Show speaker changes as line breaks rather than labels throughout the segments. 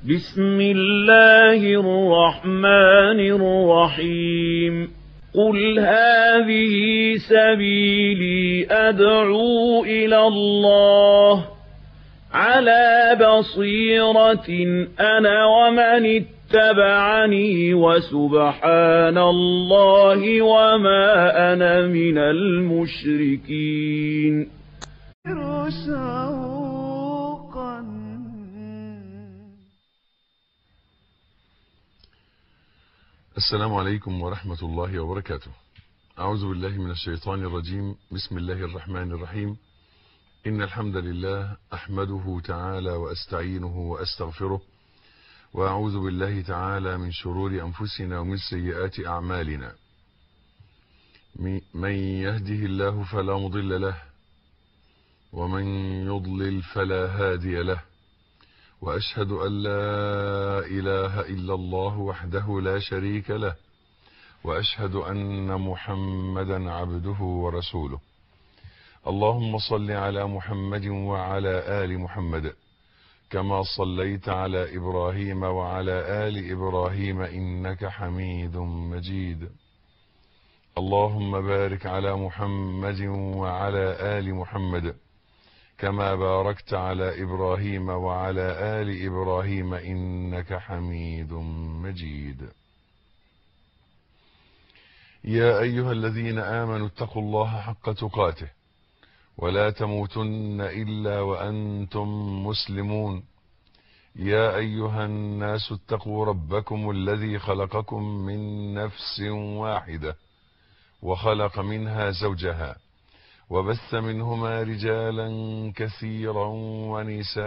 بسم الله الرحمن الرحيم قل هذه سبيلي أدعو إلى الله على بصيرة أنا ومن اتبعني وسبحان الله وما أنا من المشركين
شوقا
السلام عليكم ورحمة الله وبركاته أعوذ بالله من الشيطان الرجيم بسم الله الرحمن الرحيم إن الحمد لله أحمده تعالى وأستعينه وأستغفره وأعوذ بالله تعالى من شرور أنفسنا ومن سيئات أعمالنا من يهده الله فلا مضل له ومن يضلل فلا هادي له وأشهد أن لا إله إلا الله وحده لا شريك له وأشهد أن محمدا عبده ورسوله اللهم صل على محمد وعلى آل محمد كما صليت على إبراهيم وعلى آل إبراهيم إنك حميد مجيد اللهم بارك على محمد وعلى آل محمد كما باركت على إبراهيم وعلى آل إبراهيم إنك حميد مجيد يا أيها الذين آمنوا اتقوا الله حق تقاته ولا تموتن إلا وأنتم مسلمون يا أيها الناس اتقوا ربكم الذي خلقكم من نفس واحدة وخلق منها زوجها وبث منهما رجالا كثيرا ونساء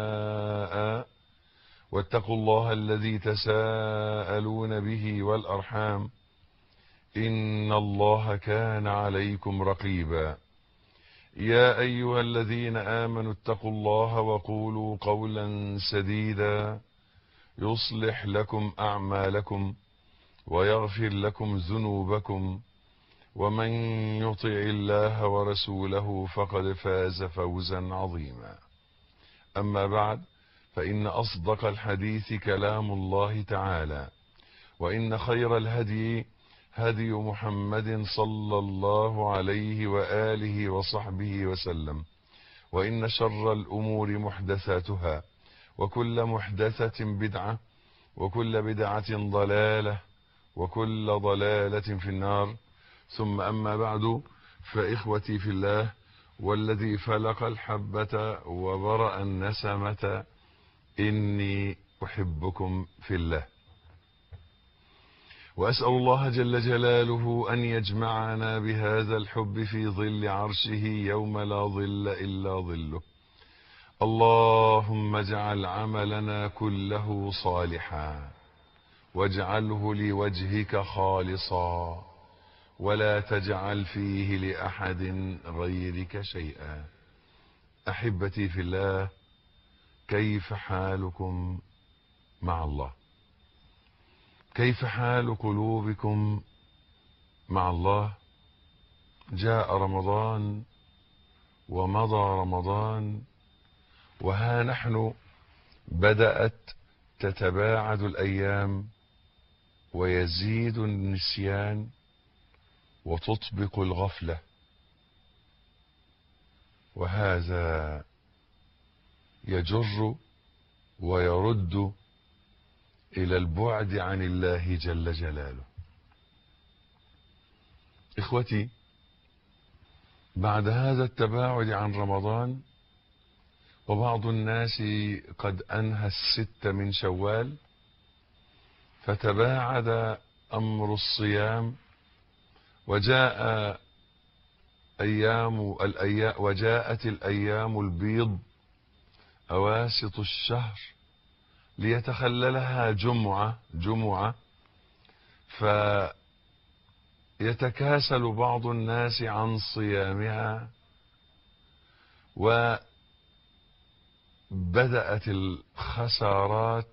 واتقوا الله الذي تساءلون به والأرحام إن الله كان عليكم رقيبا يا أيها الذين آمنوا اتقوا الله وقولوا قولا سديدا يصلح لكم أعمالكم ويغفر لكم ذنوبكم ومن يطع الله ورسوله فقد فاز فوزا عظيما أما بعد فإن أصدق الحديث كلام الله تعالى وإن خير الهدي هدي محمد صلى الله عليه وآله وصحبه وسلم وإن شر الأمور محدثاتها وكل محدثة بدعة وكل بدعة ضلالة وكل ضلالة في النار ثم أما بعد فإخوتي في الله والذي فلق الحبة وبرأ النسمة إني أحبكم في الله وأسأل الله جل جلاله أن يجمعنا بهذا الحب في ظل عرشه يوم لا ظل إلا ظله اللهم اجعل عملنا كله صالحا واجعله لوجهك خالصا ولا تجعل فيه لأحد غيرك شيئا أحبتي في الله كيف حالكم مع الله كيف حال قلوبكم مع الله جاء رمضان ومضى رمضان وها نحن بدأت تتباعد الأيام ويزيد النسيان وتطبق الغفلة وهذا يجر ويرد إلى البعد عن الله جل جلاله إخوتي بعد هذا التباعد عن رمضان وبعض الناس قد أنهى الست من شوال فتباعد أمر الصيام وجاء أيام الأيام وجاءت الأيام البيض أواسط الشهر ليتخللها جمعة جمعة فيتكاسل بعض الناس عن صيامها وبدأت الخسارات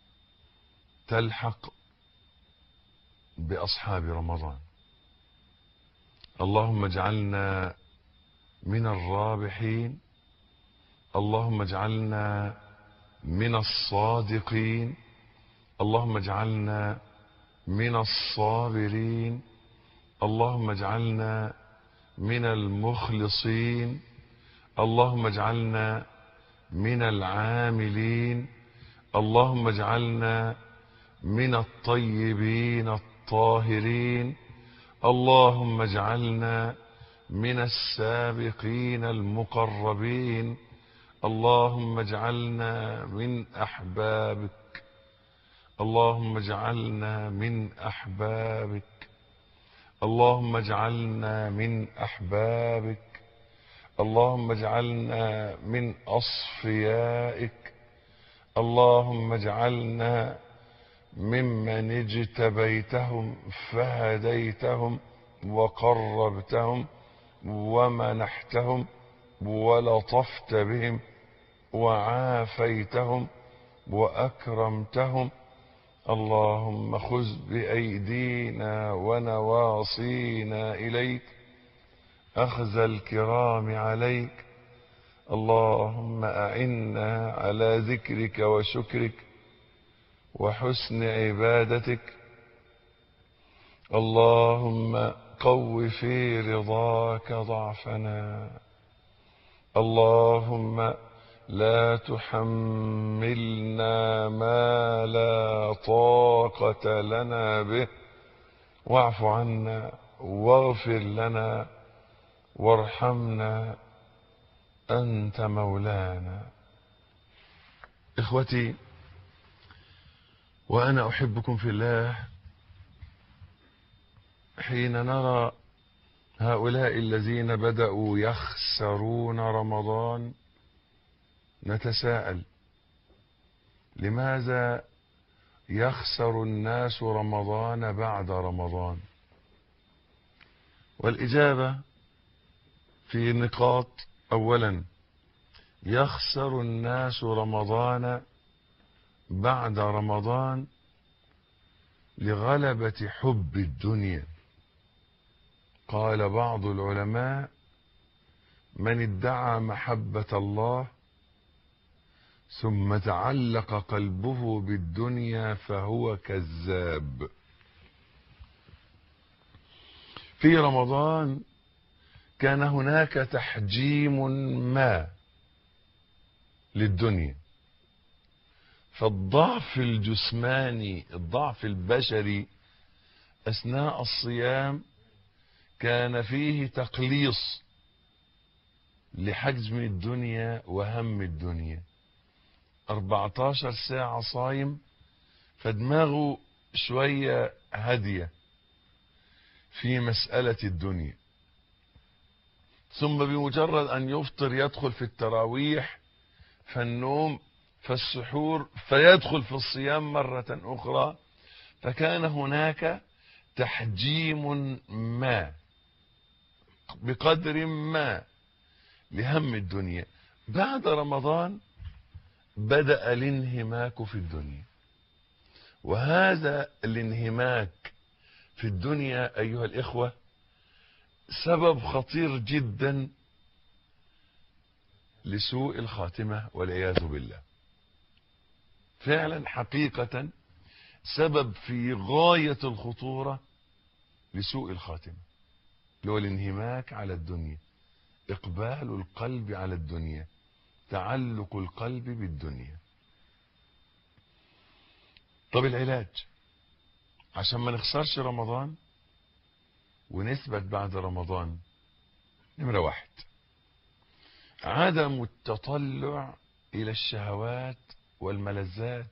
تلحق بأصحاب رمضان اللهم اجعلنا من الرابحين اللهم اجعلنا من الصادقين اللهم اجعلنا من الصابرين اللهم اجعلنا من المخلصين اللهم اجعلنا من العاملين اللهم اجعلنا من الطيبين الطاهرين اللهم اجعلنا من السابقين المقربين اللهم اجعلنا من احبابك اللهم اجعلنا من احبابك اللهم اجعلنا من احبابك اللهم اجعلنا من اصفيائك اللهم اجعلنا ممن اجتبيتهم فهديتهم وقربتهم ومنحتهم ولطفت بهم وعافيتهم واكرمتهم اللهم خذ بايدينا ونواصينا اليك اخذ الكرام عليك اللهم اعنا على ذكرك وشكرك وحسن عبادتك اللهم قو في رضاك ضعفنا اللهم لا تحملنا ما لا طاقة لنا به واعف عنا واغفر لنا وارحمنا أنت مولانا إخوتي وأنا أحبكم في الله حين نرى هؤلاء الذين بدأوا يخسرون رمضان نتساءل لماذا يخسر الناس رمضان بعد رمضان والإجابة في نقاط أولا يخسر الناس رمضان بعد رمضان لغلبة حب الدنيا قال بعض العلماء من ادعى محبة الله ثم تعلق قلبه بالدنيا فهو كذاب في رمضان كان هناك تحجيم ما للدنيا فالضعف الجسماني الضعف البشري اثناء الصيام كان فيه تقليص لحجم الدنيا وهم الدنيا 14 ساعة صايم فدماغه شوية هادية في مسألة الدنيا ثم بمجرد أن يفطر يدخل في التراويح فالنوم فالسحور فيدخل في الصيام مرة أخرى فكان هناك تحجيم ما بقدر ما لهم الدنيا بعد رمضان بدأ الانهماك في الدنيا وهذا الانهماك في الدنيا أيها الإخوة سبب خطير جدا لسوء الخاتمة والعياذ بالله فعلا حقيقة سبب في غاية الخطورة لسوء الخاتمة اللي هو الانهماك على الدنيا إقبال القلب على الدنيا تعلق القلب بالدنيا طب العلاج عشان ما نخسرش رمضان ونثبت بعد رمضان نمرة واحد عدم التطلع إلى الشهوات والملذات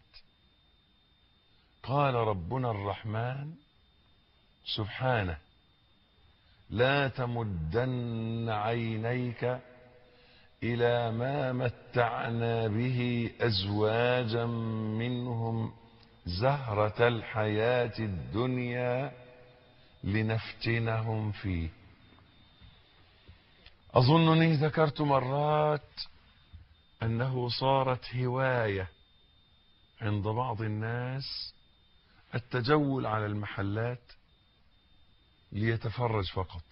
قال ربنا الرحمن سبحانه لا تمدن عينيك إلى ما متعنا به أزواجا منهم زهرة الحياة الدنيا لنفتنهم فيه أظنني ذكرت مرات أنه صارت هواية عند بعض الناس التجول على المحلات ليتفرج فقط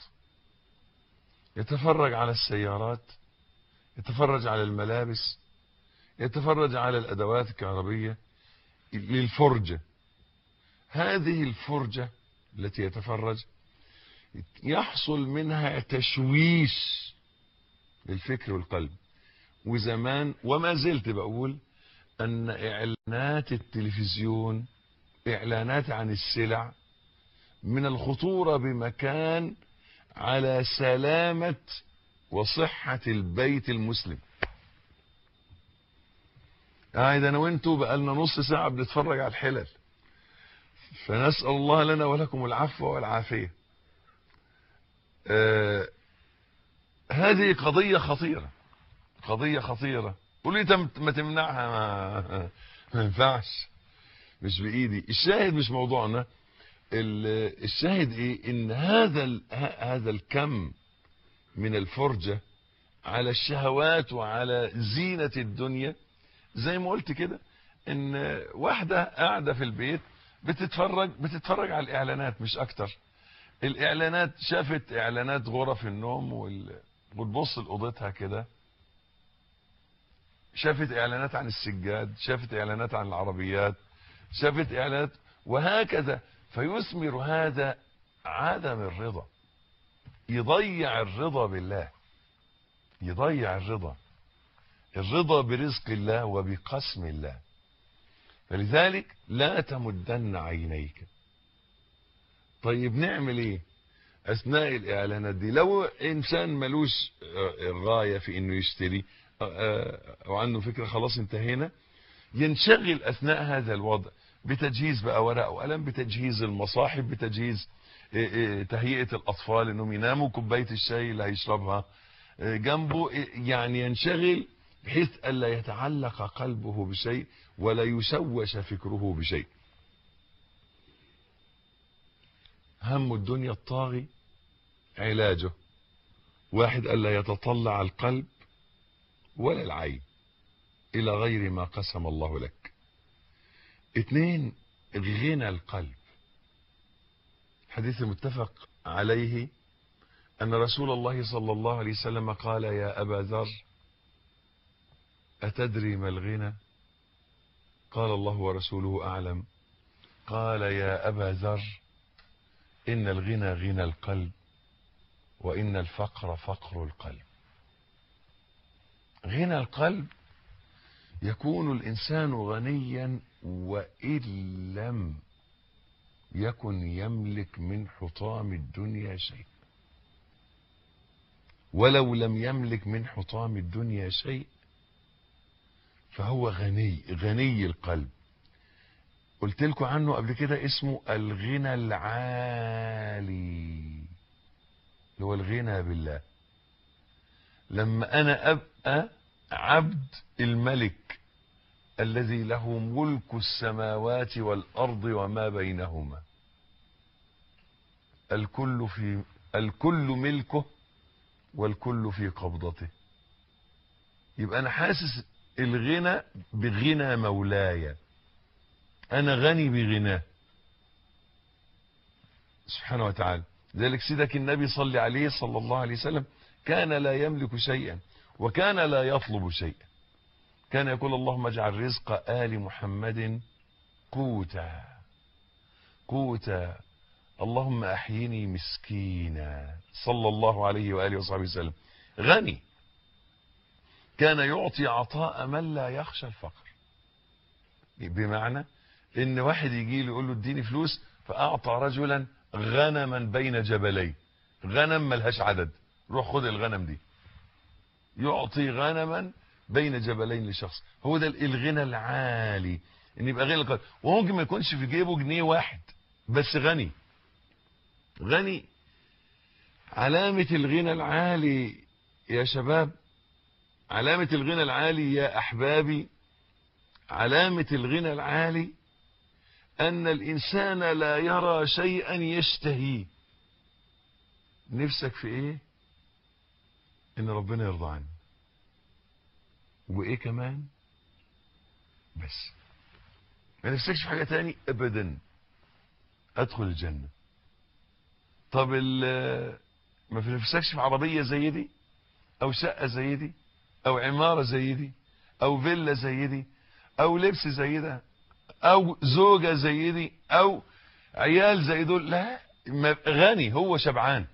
يتفرج على السيارات يتفرج على الملابس يتفرج على الأدوات الكهربية للفرجة هذه الفرجة التي يتفرج يحصل منها تشويش للفكر والقلب وزمان وما زلت بقول أن إعلانات التلفزيون إعلانات عن السلع من الخطورة بمكان على سلامة وصحة البيت المسلم قاعد انا وانتوا بقالنا نص ساعة بنتفرج على الحلل فنسأل الله لنا ولكم العفو والعافية آه هذه قضية خطيرة قضية خطيرة قول لي ما تمنعها ما, ما ينفعش مش بإيدي الشاهد مش موضوعنا الشاهد ايه ان هذا هذا الكم من الفرجة على الشهوات وعلى زينة الدنيا زي ما قلت كده ان واحدة قاعدة في البيت بتتفرج بتتفرج على الاعلانات مش اكتر الاعلانات شافت اعلانات غرف النوم وال... وتبص لاوضتها كده شافت اعلانات عن السجاد شافت اعلانات عن العربيات شافت اعلانات وهكذا فيثمر هذا عدم الرضا يضيع الرضا بالله يضيع الرضا الرضا برزق الله وبقسم الله فلذلك لا تمدن عينيك طيب نعمل ايه اثناء الاعلانات دي لو انسان ملوش غاية في انه يشتري او عنده فكرة خلاص انتهينا ينشغل اثناء هذا الوضع بتجهيز بقى ورق وقلم بتجهيز المصاحف بتجهيز تهيئة الاطفال انهم يناموا كوباية الشاي اللي هيشربها جنبه يعني ينشغل بحيث ألا يتعلق قلبه بشيء ولا يشوش فكره بشيء هم الدنيا الطاغي علاجه واحد ألا يتطلع القلب ولا العين إلى غير ما قسم الله لك اثنين غنى القلب حديث متفق عليه أن رسول الله صلى الله عليه وسلم قال يا أبا ذر أتدري ما الغنى قال الله ورسوله أعلم قال يا أبا ذر إن الغنى غنى القلب وإن الفقر فقر القلب غنى القلب يكون الإنسان غنيا وإن لم يكن يملك من حطام الدنيا شيء ولو لم يملك من حطام الدنيا شيء فهو غني غني القلب قلت لكم عنه قبل كده اسمه الغنى العالي اللي هو الغنى بالله لما انا ابقى عبد الملك الذي له ملك السماوات والارض وما بينهما الكل في الكل ملكه والكل في قبضته يبقى انا حاسس الغنى بغنى مولاي انا غني بغناه سبحانه وتعالى ذلك سيدك النبي صلى عليه صلى الله عليه وسلم كان لا يملك شيئا وكان لا يطلب شيئا كان يقول اللهم اجعل رزق آل محمد قوتا قوتا اللهم احيني مسكينا صلى الله عليه وآله وصحبه وسلم غني كان يعطي عطاء من لا يخشى الفقر بمعنى ان واحد يجي له يقول له اديني فلوس فاعطى رجلا غنما بين جبلين غنم ملهاش عدد روح خد الغنم دي يعطي غنما بين جبلين لشخص هو ده الغنى العالي ان يبقى غنى القلب وممكن ما يكونش في جيبه جنيه واحد بس غني غني علامة الغنى العالي يا شباب علامة الغنى العالي يا أحبابي علامة الغنى العالي أن الإنسان لا يرى شيئا يشتهيه نفسك في إيه إن ربنا يرضى عني وإيه كمان بس ما نفسكش في حاجة تاني أبدا أدخل الجنة طب ما في نفسكش في عربية زي دي أو شقة زي دي او عمارة زي دي او فيلا زي دي او لبس زي ده او زوجة زي دي او عيال زي دول لا ما- غني هو شبعان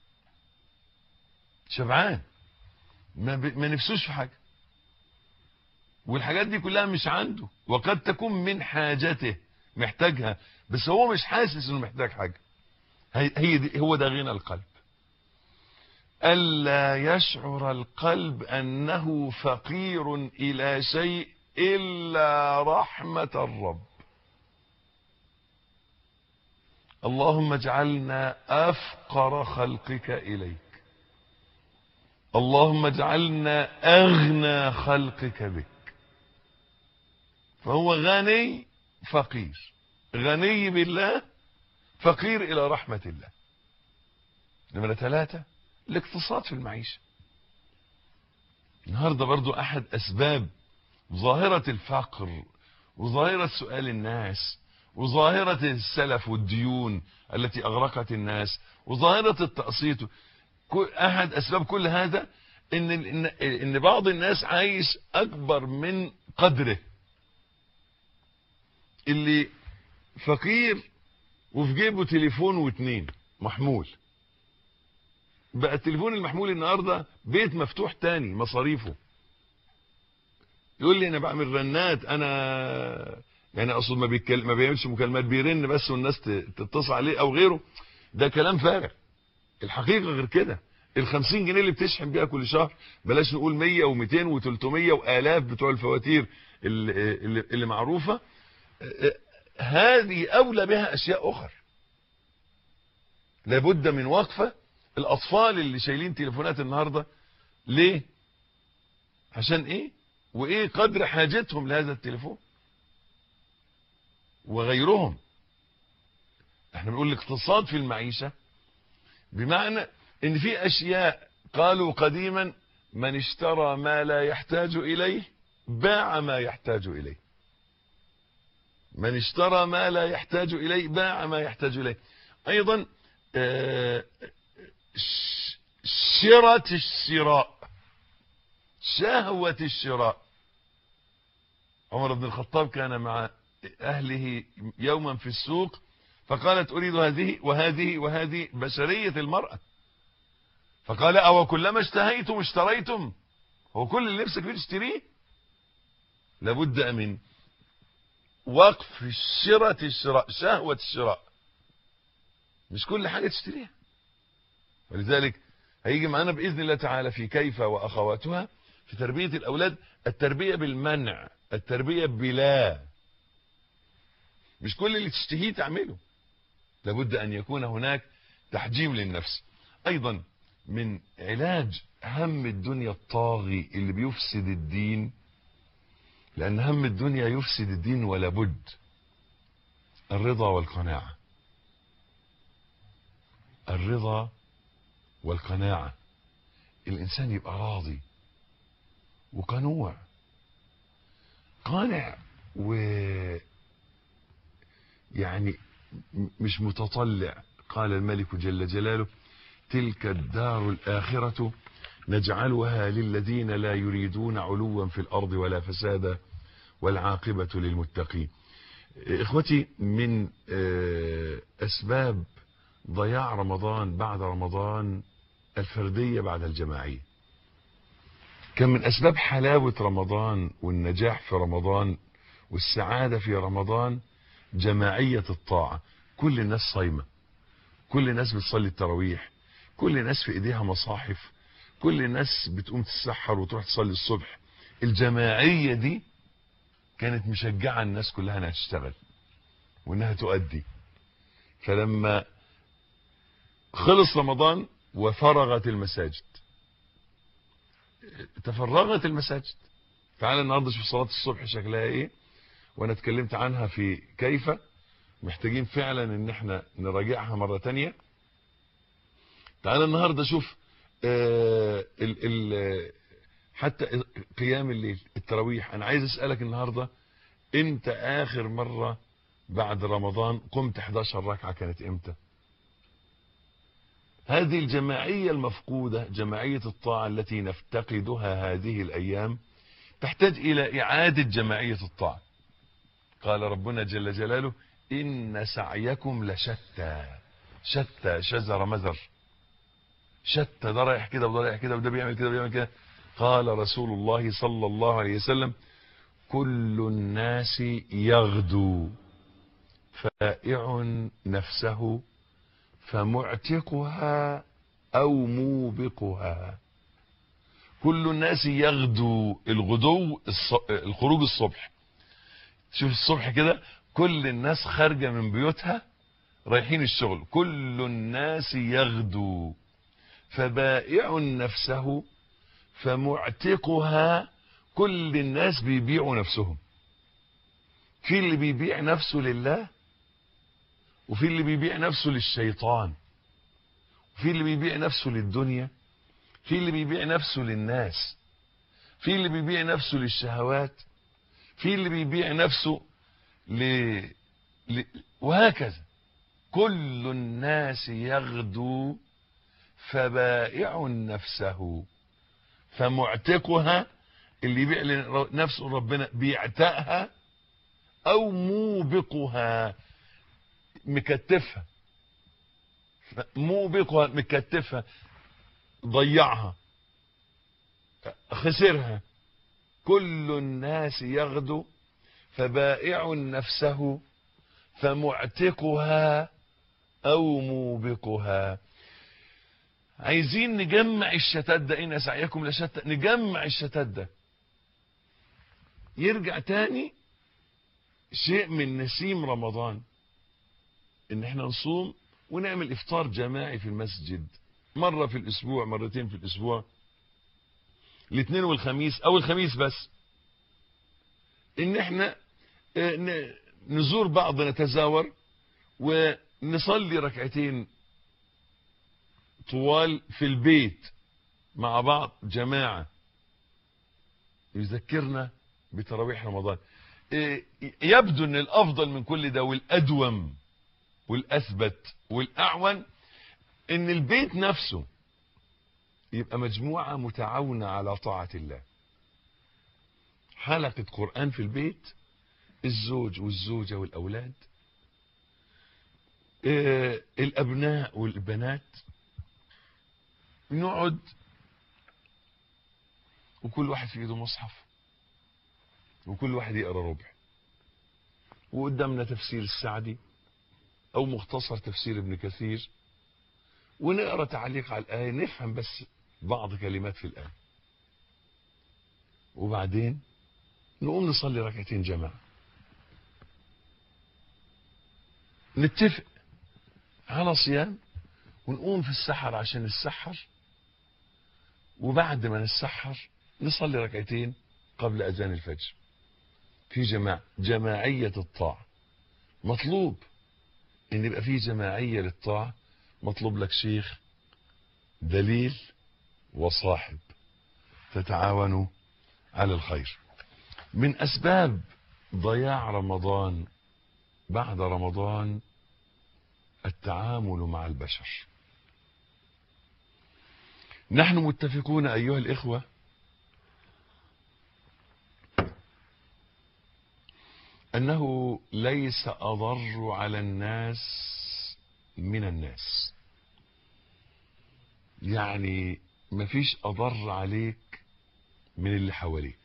شبعان ما, ب... ما نفسوش في حاجة والحاجات دي كلها مش عنده وقد تكون من حاجته محتاجها بس هو مش حاسس انه محتاج حاجة هي هي دي هو ده غنى القلب ألا يشعر القلب أنه فقير إلى شيء إلا رحمة الرب اللهم اجعلنا أفقر خلقك إليك اللهم اجعلنا أغنى خلقك بك فهو غني فقير غني بالله فقير إلى رحمة الله نمرة ثلاثة الاقتصاد في المعيشة النهاردة برضو أحد أسباب ظاهرة الفقر وظاهرة سؤال الناس وظاهرة السلف والديون التي أغرقت الناس وظاهرة التقسيط كل- أحد أسباب كل هذا إن, إن, إن بعض الناس عايش أكبر من قدره اللي فقير وفي جيبه تليفون واتنين محمول بقى التليفون المحمول النهارده بيت مفتوح تاني مصاريفه يقول لي انا بعمل رنات انا يعني اقصد ما بيتكلم ما بيعملش مكالمات بيرن بس والناس ت- تتصل عليه او غيره ده كلام فارغ الحقيقه غير كده ال 50 جنيه اللي بتشحن بيها كل شهر بلاش نقول 100 و200 و300 والاف بتوع الفواتير اللي, اللي, اللي معروفه هذه اولى بها اشياء اخرى لابد من وقفه الاطفال اللي شايلين تليفونات النهارده ليه عشان ايه وايه قدر حاجتهم لهذا التليفون وغيرهم احنا بنقول الاقتصاد في المعيشة بمعنى ان في اشياء قالوا قديما من اشترى ما لا يحتاج اليه باع ما يحتاج اليه من اشترى ما لا يحتاج اليه باع ما يحتاج اليه ايضا آه، ش- شرة الشراء شهوة الشراء عمر بن الخطاب كان مع أهله يوما في السوق فقالت أريد هذه وهذه وهذه بشرية المرأة فقال أو كلما اشتهيتم اشتريتم هو كل اللي نفسك فيه تشتريه لابد من وقف شرة الشراء شهوة الشراء مش كل حاجة تشتريها ولذلك هيجي معانا بإذن الله تعالى في كيف وأخواتها في تربية الأولاد التربية بالمنع التربية بلا مش كل اللي تشتهيه تعمله لابد أن يكون هناك تحجيم للنفس أيضا من علاج هم الدنيا الطاغي اللي بيفسد الدين لأن هم الدنيا يفسد الدين ولا بد الرضا والقناعة الرضا والقناعة الإنسان يبقى راضي وقنوع قانع و يعني م- مش متطلع قال الملك جل جلاله تلك الدار الآخرة نجعلها للذين لا يريدون علوا في الأرض ولا فسادا والعاقبة للمتقين إخوتي من آه، أسباب ضياع رمضان بعد رمضان الفردية بعد الجماعية كان من أسباب حلاوة رمضان والنجاح في رمضان والسعادة في رمضان جماعية الطاعة كل الناس صايمة كل الناس بتصلي التراويح كل الناس في ايديها مصاحف كل الناس بتقوم تتسحر وتروح تصلي الصبح الجماعية دي كانت مشجعة الناس كلها انها تشتغل وانها تؤدي فلما خلص رمضان وفرغت المساجد تفرغت المساجد تعال النهارده شوف صلاة الصبح شكلها ايه وانا اتكلمت عنها في كيف محتاجين فعلا ان احنا نراجعها مرة تانية تعال النهاردة شوف آه ال ال حتى قيام الليل التراويح انا عايز اسألك النهاردة امتى اخر مرة بعد رمضان قمت 11 ركعة كانت امتى هذه الجماعية المفقودة جماعية الطاعة التي نفتقدها هذه الأيام تحتاج إلى إعادة جماعية الطاعة قال ربنا جل جلاله إن سعيكم لشتى شتى شزر مزر شتى ده رايح كده وده رايح كده وده بيعمل كده وده بيعمل كده قال رسول الله صلى الله عليه وسلم كل الناس يغدو فائع نفسه فمعتقها أو موبقها كل الناس يغدو الغدو الص- الخروج الصبح شوف الصبح كده كل الناس خارجة من بيوتها رايحين الشغل كل الناس يغدو فبائع نفسه فمعتقها كل الناس بيبيعوا نفسهم في اللي بيبيع نفسه لله وفي اللي بيبيع نفسه للشيطان وفي اللي بيبيع نفسه للدنيا في اللي بيبيع نفسه للناس في اللي بيبيع نفسه للشهوات في اللي بيبيع نفسه ل... ل... وهكذا كل الناس يغدو فبائع نفسه فمعتقها اللي يبيع لنفسه ربنا بيعتقها او موبقها مكتفها موبقها مكتفها ضيعها خسرها كل الناس يغدو فبائع نفسه فمعتقها او موبقها عايزين نجمع الشتات ده ان سعيكم لشتى نجمع الشتات ده يرجع تاني شيء من نسيم رمضان ان احنا نصوم ونعمل افطار جماعي في المسجد مرة في الاسبوع مرتين في الاسبوع الاثنين والخميس او الخميس بس ان احنا آه، ن- نزور بعض نتزاور ونصلي ركعتين طوال في البيت مع بعض جماعة يذكرنا بتراويح رمضان إيه، يبدو ان الافضل من كل ده والادوم والاثبت والاعون ان البيت نفسه يبقى مجموعة متعاونة على طاعة الله حلقة قرآن في البيت الزوج والزوجة والأولاد إيه، الأبناء والبنات نقعد وكل واحد في ايده مصحف وكل واحد يقرا ربع وقدامنا تفسير السعدي او مختصر تفسير ابن كثير ونقرا تعليق على الايه نفهم بس بعض كلمات في الايه وبعدين نقوم نصلي ركعتين جماعه نتفق على صيام ونقوم في السحر عشان نسحر وبعد ما نسحر نصلي ركعتين قبل اذان الفجر في جماعة جماعية الطاعة مطلوب ان يبقى في جماعية للطاعة مطلوب لك شيخ دليل وصاحب تتعاونوا على الخير من اسباب ضياع رمضان بعد رمضان التعامل مع البشر نحن متفقون ايها الاخوه انه ليس اضر على الناس من الناس يعني مفيش اضر عليك من اللي حواليك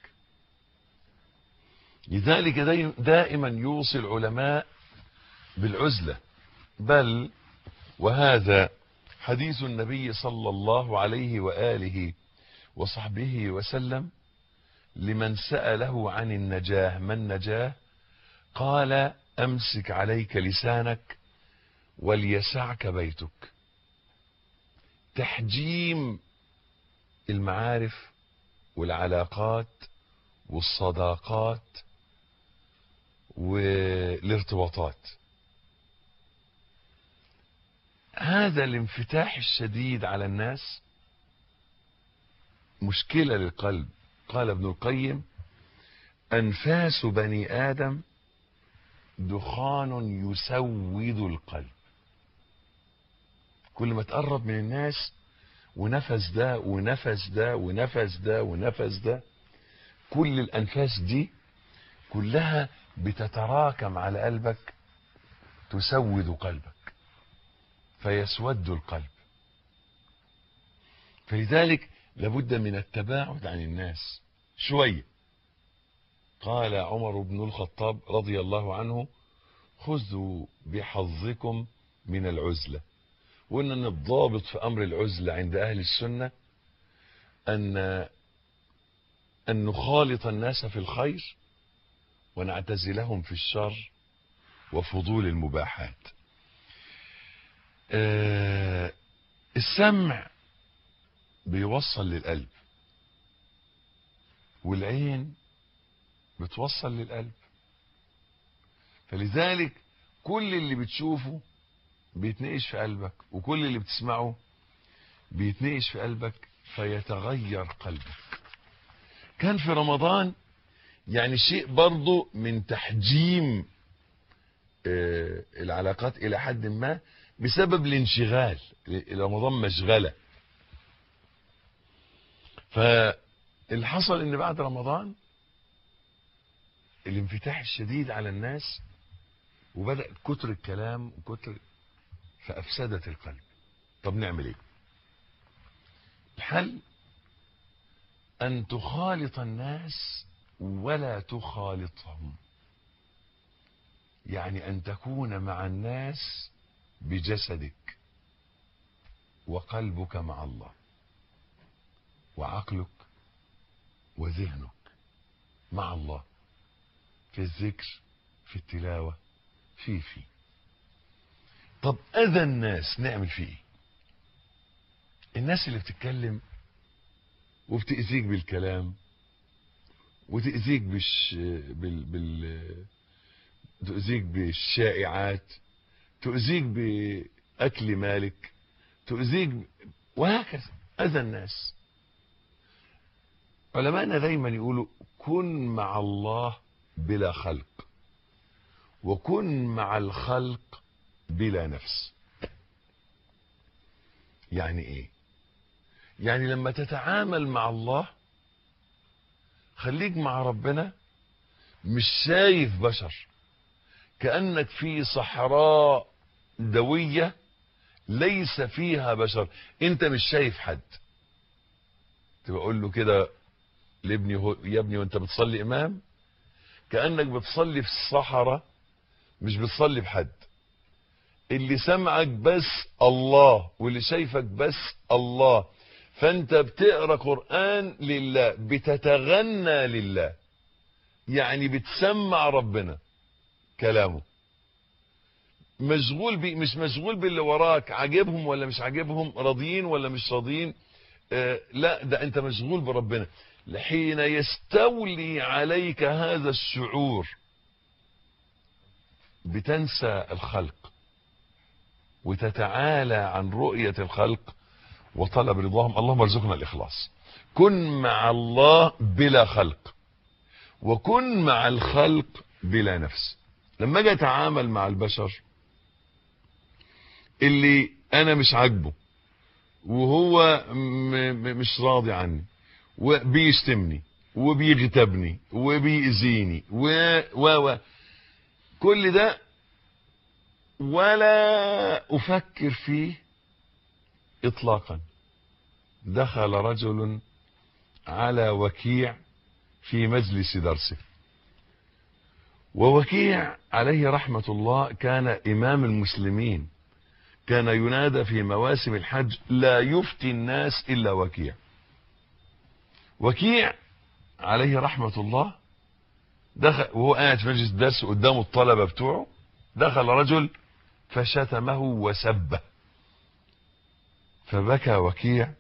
لذلك داي- دائما يوصي العلماء بالعزله بل وهذا حديث النبي صلى الله عليه واله وصحبه وسلم لمن ساله عن النجاه ما النجاه قال امسك عليك لسانك وليسعك بيتك تحجيم المعارف والعلاقات والصداقات والارتباطات هذا الانفتاح الشديد على الناس مشكلة للقلب قال ابن القيم أنفاس بني آدم دخان يسود القلب كل ما تقرب من الناس ونفس ده ونفس ده ونفس ده ونفس ده كل الانفاس دي كلها بتتراكم على قلبك تسود قلبك فيسود القلب فلذلك لابد من التباعد عن الناس شوية قال عمر بن الخطاب رضي الله عنه خذوا بحظكم من العزلة وإن أن الضابط في أمر العزلة عند أهل السنة أن أن نخالط الناس في الخير ونعتزلهم في الشر وفضول المباحات آه السمع بيوصل للقلب والعين بتوصل للقلب فلذلك كل اللي بتشوفه بيتنقش في قلبك وكل اللي بتسمعه بيتنقش في قلبك فيتغير قلبك كان في رمضان يعني شيء برضه من تحجيم آه العلاقات الى حد ما بسبب الانشغال رمضان مشغله فاللي حصل ان بعد رمضان الانفتاح الشديد على الناس وبدأ كتر الكلام وكتر فأفسدت القلب طب نعمل ايه الحل ان تخالط الناس ولا تخالطهم يعني ان تكون مع الناس بجسدك وقلبك مع الله وعقلك وذهنك مع الله في الذكر في التلاوة في في طب اذى الناس نعمل فيه ايه الناس اللي بتتكلم وبتأذيك بالكلام وتأذيك بالش... بال... بال... تؤذيك بالشائعات تؤذيك بأكل مالك تؤذيك ب... وهكذا أذى الناس علماءنا دايما يقولوا كن مع الله بلا خلق وكن مع الخلق بلا نفس يعني ايه يعني لما تتعامل مع الله خليك مع ربنا مش شايف بشر كأنك في صحراء دوية ليس فيها بشر انت مش شايف حد تبقى اقول له كده لابني هو يا ابني وانت بتصلي امام كأنك بتصلي في الصحراء مش بتصلي بحد اللي سمعك بس الله واللي شايفك بس الله فانت بتقرا قران لله بتتغنى لله يعني بتسمع ربنا كلامه مشغول بي مش مشغول باللي وراك عاجبهم ولا مش عاجبهم راضيين ولا مش راضيين آه لا ده انت مشغول بربنا حين يستولي عليك هذا الشعور بتنسى الخلق وتتعالى عن رؤية الخلق وطلب رضاهم اللهم ارزقنا الإخلاص كن مع الله بلا خلق وكن مع الخلق بلا نفس لما اجي اتعامل مع البشر اللي انا مش عاجبه وهو مش راضي عني وبيشتمني وبيغتابني وبيأذيني و و كل ده ولا افكر فيه اطلاقا دخل رجل على وكيع في مجلس درسه ووكيع عليه رحمة الله كان امام المسلمين كان ينادى في مواسم الحج لا يفتي الناس الا وكيع وكيع عليه رحمة الله دخل وهو قاعد في مجلس درس قدامه الطلبة بتوعه دخل رجل فشتمه وسبه فبكى وكيع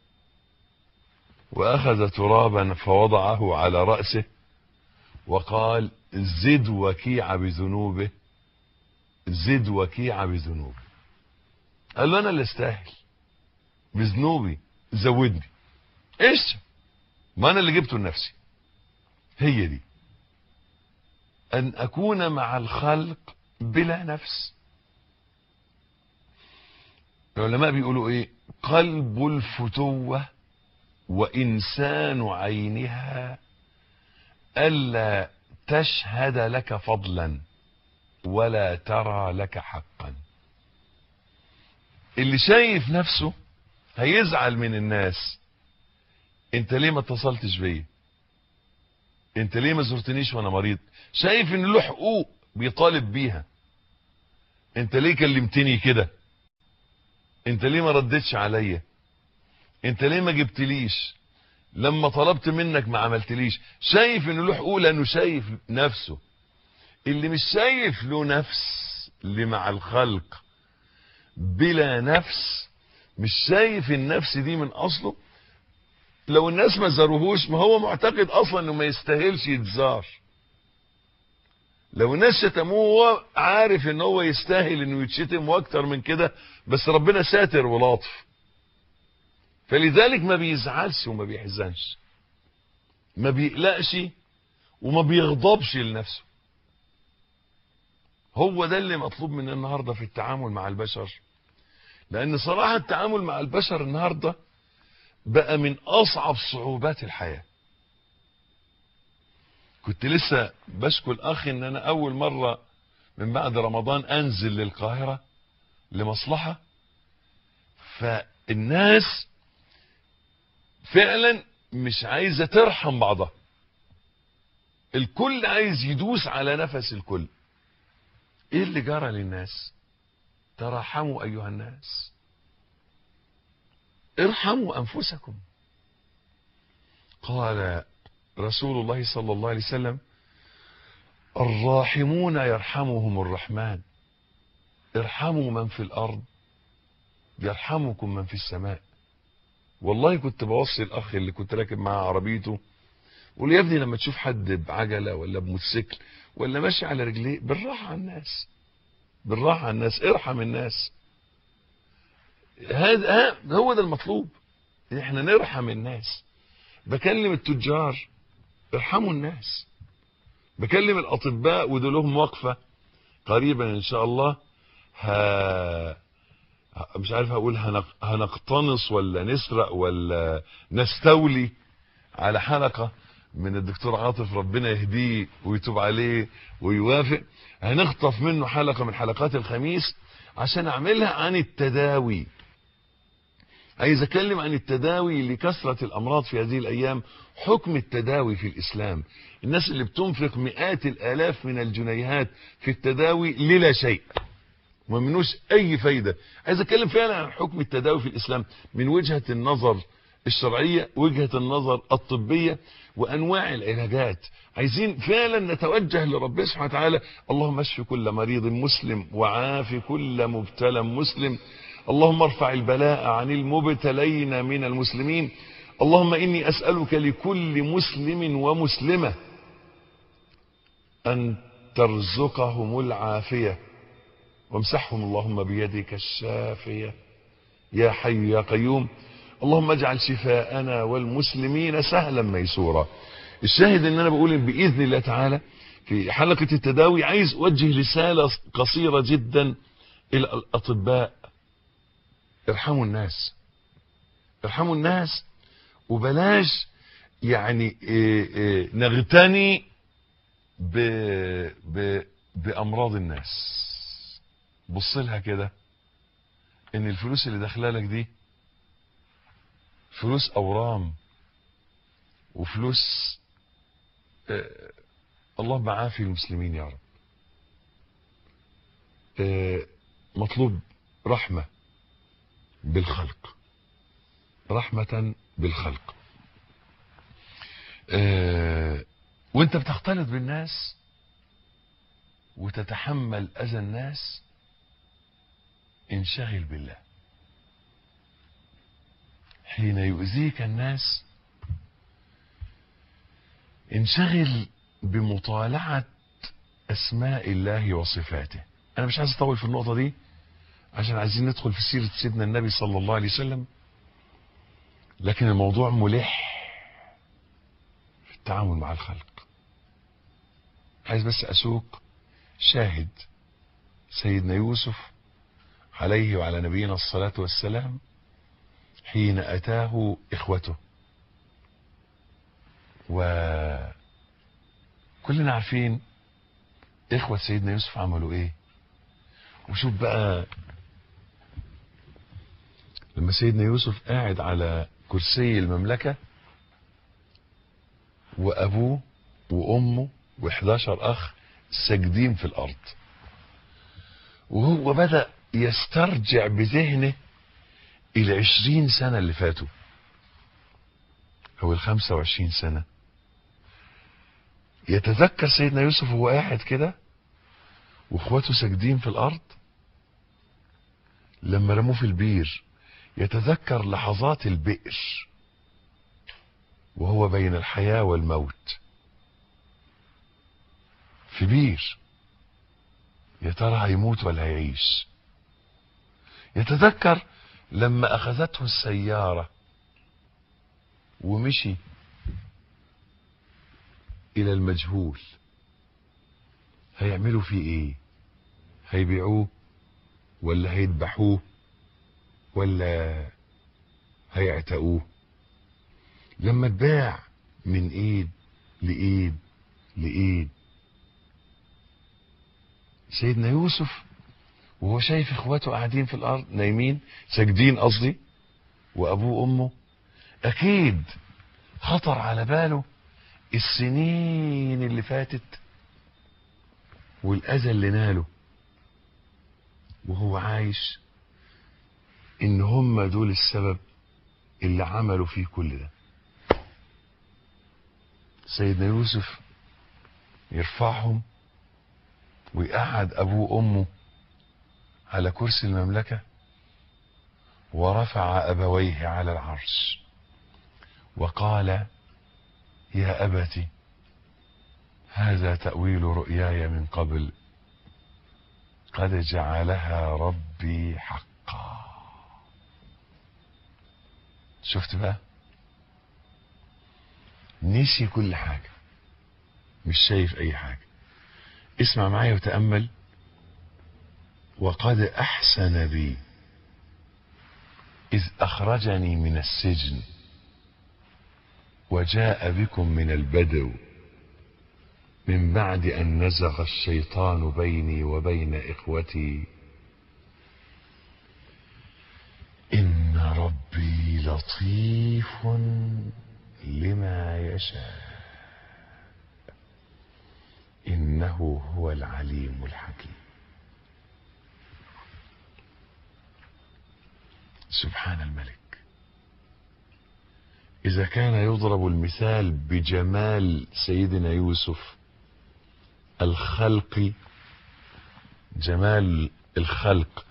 واخذ ترابا فوضعه على رأسه وقال زد وكيع بذنوبه زد وكيع بذنوبه قال له انا اللي استاهل بذنوبي زودني ايش ما انا اللي جبته لنفسي هي دي ان اكون مع الخلق بلا نفس العلماء بيقولوا ايه قلب الفتوة وانسان عينها ألا تشهد لك فضلا ولا ترى لك حقا اللي شايف نفسه هيزعل من الناس انت ليه ما اتصلتش بيا انت ليه ما زرتنيش وانا مريض شايف ان له حقوق بيطالب بيها انت ليه كلمتني كده انت ليه ما ردتش عليا انت ليه ما جبتليش لما طلبت منك ما عملتليش شايف ان له حقوق لانه شايف نفسه اللي مش شايف له نفس اللي مع الخلق بلا نفس مش شايف النفس دي من اصله لو الناس ما زاروهوش ما هو معتقد اصلا انه ما يستاهلش يتزار لو الناس شتموه هو عارف ان هو يستاهل انه يتشتم واكتر من كده بس ربنا ساتر ولطف فلذلك ما بيزعلش وما بيحزنش ما بيقلقش وما بيغضبش لنفسه هو ده اللي مطلوب من النهاردة في التعامل مع البشر لان صراحة التعامل مع البشر النهاردة بقى من اصعب صعوبات الحياة كنت لسه بشكو الاخ ان انا اول مرة من بعد رمضان انزل للقاهرة لمصلحة فالناس فعلا مش عايزة ترحم بعضها الكل عايز يدوس على نفس الكل ايه اللي جرى للناس تراحموا ايها الناس ارحموا انفسكم قال رسول الله صلى الله عليه وسلم الراحمون يرحمهم الرحمن ارحموا من في الارض يرحمكم من في السماء والله كنت بوصي الاخ اللي كنت راكب معاه عربيته قول يا ابني لما تشوف حد بعجله ولا بموتوسيكل ولا ماشي على رجليه بالراحه على الناس بالراحه على الناس ارحم الناس هذا هو ده المطلوب احنا نرحم الناس بكلم التجار ارحموا الناس بكلم الاطباء ودول لهم وقفه قريبا ان شاء الله ها مش عارف هقول هنق... هنقتنص ولا نسرق ولا نستولي على حلقة من الدكتور عاطف ربنا يهديه ويتوب عليه ويوافق هنخطف منه حلقة من حلقات الخميس عشان اعملها عن التداوي عايز اتكلم عن التداوي لكثرة الامراض في هذه الايام حكم التداوي في الاسلام الناس اللي بتنفق مئات الالاف من الجنيهات في التداوي للا شيء وما منوش اي فايدة عايز اتكلم فعلا عن حكم التداوي في الاسلام من وجهة النظر الشرعية وجهة النظر الطبية وانواع العلاجات عايزين فعلا نتوجه لربنا سبحانه وتعالى اللهم اشف كل مريض مسلم وعاف كل مبتلى مسلم اللهم ارفع البلاء عن المبتلين من المسلمين اللهم اني اسألك لكل مسلم ومسلمة ان ترزقهم العافية وامسحهم اللهم بيدك الشافية يا حي يا قيوم اللهم اجعل شفاءنا والمسلمين سهلا ميسورا الشاهد ان انا بقول باذن الله تعالى في حلقة التداوي عايز اوجه رسالة قصيرة جدا الى الاطباء ارحموا الناس ارحموا الناس وبلاش يعني إيه إيه نغتني ب ب بامراض الناس بص لها كده ان الفلوس اللي داخله لك دي فلوس اورام وفلوس آه اللهم عافي المسلمين يا رب آه مطلوب رحمة بالخلق رحمة بالخلق آه وانت بتختلط بالناس وتتحمل اذى الناس انشغل بالله حين يؤذيك الناس انشغل بمطالعة اسماء الله وصفاته انا مش عايز اطول في النقطة دي عشان عايزين ندخل في سيرة سيدنا النبي صلى الله عليه وسلم لكن الموضوع ملح في التعامل مع الخلق عايز بس اسوق شاهد سيدنا يوسف عليه وعلى نبينا الصلاة والسلام حين أتاه إخوته كلنا عارفين اخوة سيدنا يوسف عملوا ايه وشوف بقى لما سيدنا يوسف قاعد على كرسي المملكة وابوه وامه و11 اخ ساجدين في الارض وهو بدأ يسترجع بذهنه العشرين سنة اللي فاتوا او الخمسة وعشرين سنة يتذكر سيدنا يوسف وهو قاعد كده واخواته ساجدين في الارض لما رموه في البير يتذكر لحظات البئر وهو بين الحياة والموت في بير يا ترى هيموت ولا هيعيش يتذكر لما اخذته السيارة ومشي الى المجهول هيعملوا فيه ايه هيبيعوه ولا هيذبحوه ولا هيعتقوه لما اتباع من ايد لايد لايد سيدنا يوسف وهو شايف اخواته قاعدين في الارض نايمين ساجدين قصدي وابوه وامه اكيد خطر على باله السنين اللي فاتت والاذى اللي ناله وهو عايش ان هم دول السبب اللي عملوا فيه كل ده سيدنا يوسف يرفعهم ويقعد ابوه وامه على كرسي المملكة ورفع ابويه على العرش وقال يا ابت هذا تأويل رؤياي من قبل قد جعلها ربي حقا شفت بقى نسي كل حاجة مش شايف اي حاجة اسمع معايا وتأمل وقد احسن بي اذ اخرجني من السجن وجاء بكم من البدو من بعد ان نزغ الشيطان بيني وبين اخوتي ان ربي لطيف لما يشاء انه هو العليم الحكيم سبحان الملك اذا كان يضرب المثال بجمال سيدنا يوسف الخلق جمال الخلق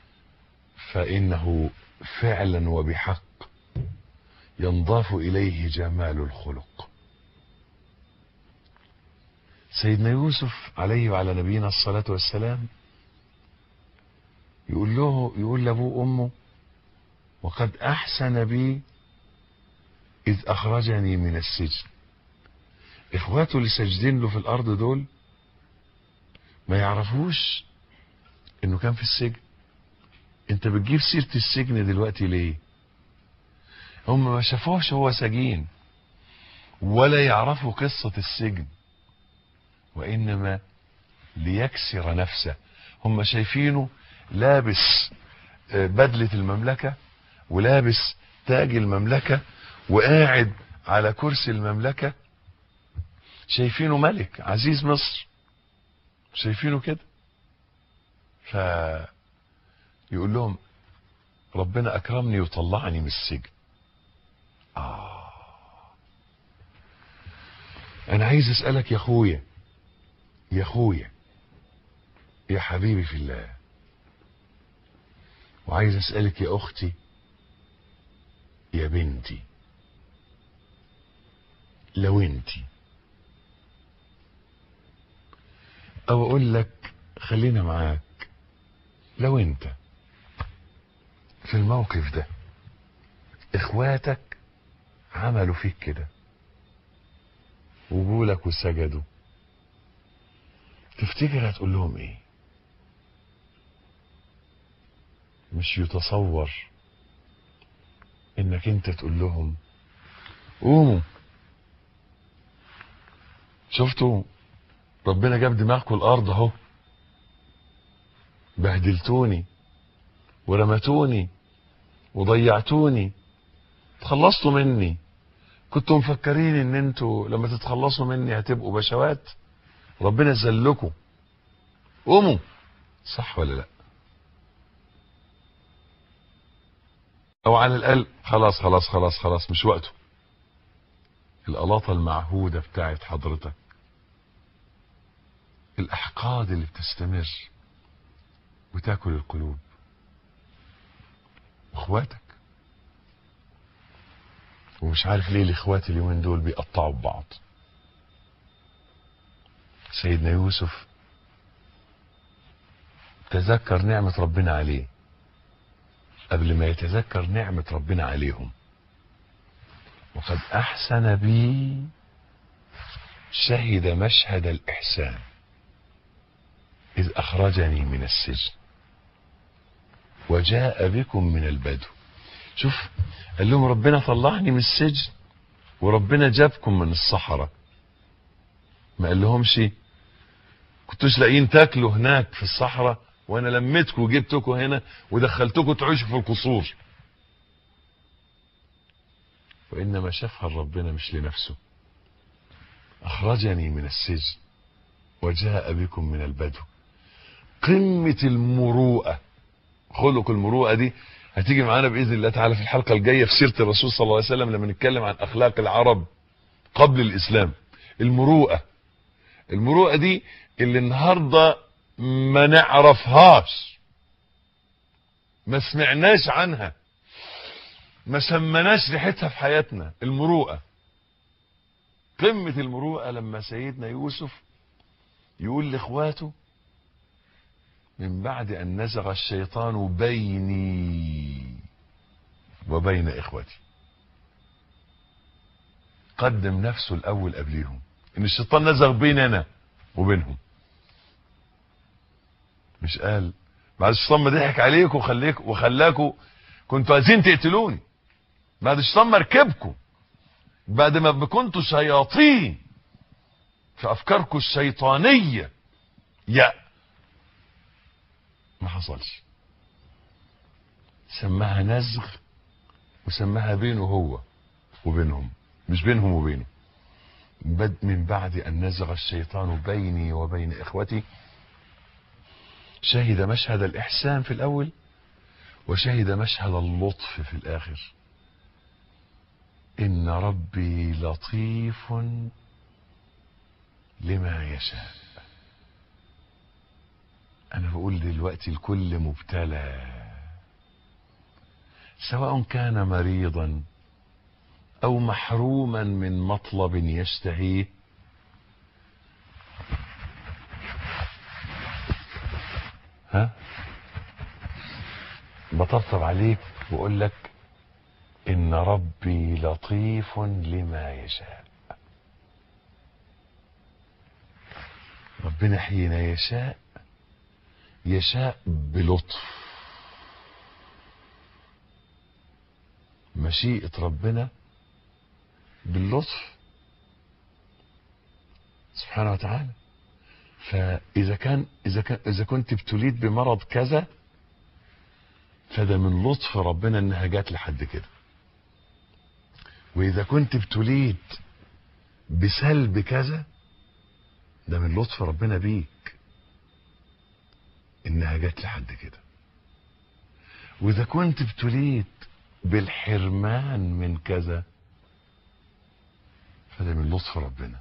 فانه فعلا وبحق ينضاف اليه جمال الخلق سيدنا يوسف عليه وعلى نبينا الصلاة والسلام يقول له يقول لابوه وامه وقد احسن بي اذ اخرجني من السجن اخواته اللي ساجدين له في الارض دول ما يعرفوش انه كان في السجن انت بتجيب سيرة السجن دلوقتي ليه هم ما شافوش هو سجين ولا يعرفوا قصة السجن وانما ليكسر نفسه هم شايفينه لابس بدلة المملكة ولابس تاج المملكة وقاعد على كرسي المملكة شايفينه ملك عزيز مصر شايفينه كده ف يقول لهم ربنا اكرمني وطلعني من السجن آه. انا عايز اسألك يا اخويا يا اخويا يا حبيبي في الله وعايز اسألك يا اختي يا بنتي لو انتي او اقول لك خلينا معاك لو انت في الموقف ده اخواتك عملوا فيك كده وجولك وسجدوا تفتكر هتقول لهم ايه مش يتصور انك انت تقول لهم قوموا شفتوا ربنا جاب دماغكم الارض اهو بهدلتوني ورمتوني وضيعتوني تخلصتوا مني كنتوا مفكرين ان انتوا لما تتخلصوا مني هتبقوا بشوات ربنا ذلكم قوموا صح ولا لا او على الاقل خلاص خلاص خلاص خلاص مش وقته القلاطه المعهوده بتاعت حضرتك الاحقاد اللي بتستمر وتاكل القلوب اخواتك ومش عارف ليه الاخوات اليومين دول بيقطعوا ببعض سيدنا يوسف تذكر نعمة ربنا عليه قبل ما يتذكر نعمة ربنا عليهم وقد أحسن بي شهد مشهد الإحسان إذ أخرجني من السجن وجاء بكم من البدو شوف قال لهم ربنا طلعني من السجن وربنا جابكم من الصحراء ما قال لهمش كنتوش لاقيين تاكلوا هناك في الصحراء وانا لميتكم وجبتكم هنا ودخلتكم تعيشوا في القصور وانما شافها ربنا مش لنفسه اخرجني من السجن وجاء بكم من البدو قمة المروءة خلق المروءة دي هتيجي معانا بإذن الله تعالى في الحلقة الجاية في سيرة الرسول صلى الله عليه وسلم لما نتكلم عن أخلاق العرب قبل الإسلام المروءة المروءة دي اللي النهاردة ما نعرفهاش ما سمعناش عنها ما سمناش ريحتها في حياتنا المروءة قمة المروءة لما سيدنا يوسف يقول لاخواته من بعد ان نزغ الشيطان بيني وبين اخوتي قدم نفسه الاول قبليهم ان الشيطان نزغ بيني انا وبينهم مش قال بعد الشيطان ما ضحك عليكم وخليكم وخلاكم كنتوا عايزين تقتلوني بعد الشيطان ما ركبكم بعد ما كنتوا شياطين في افكاركم الشيطانيه يا ما حصلش سماها نزغ وسماها بينه هو وبينهم مش بينهم وبينه بد من بعد ان نزغ الشيطان بيني وبين اخوتي شهد مشهد الاحسان في الاول وشهد مشهد اللطف في الاخر ان ربي لطيف لما يشاء انا بقول دلوقتي الكل مبتلى سواء كان مريضا او محروما من مطلب يشتهيه ها بطبطب عليك واقول لك ان ربي لطيف لما يشاء ربنا حين يشاء يشاء بلطف مشيئة ربنا باللطف سبحانه وتعالى فإذا كان إذا كان إذا كنت ابتليت بمرض كذا فده من لطف ربنا إنها جات لحد كده وإذا كنت ابتليت بسلب كذا ده من لطف ربنا بيك انها جت لحد كده واذا كنت ابتليت بالحرمان من كذا فده من لطف ربنا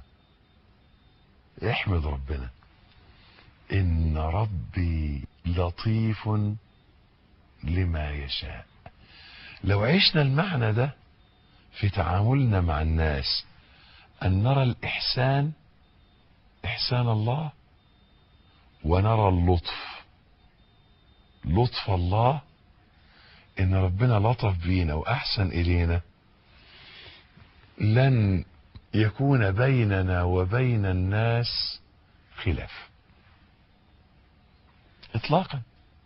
احمد ربنا ان ربي لطيف لما يشاء لو عشنا المعنى ده في تعاملنا مع الناس ان نرى الاحسان احسان الله ونرى اللطف لطف الله ان ربنا لطف بينا واحسن الينا لن يكون بيننا وبين الناس خلاف اطلاقا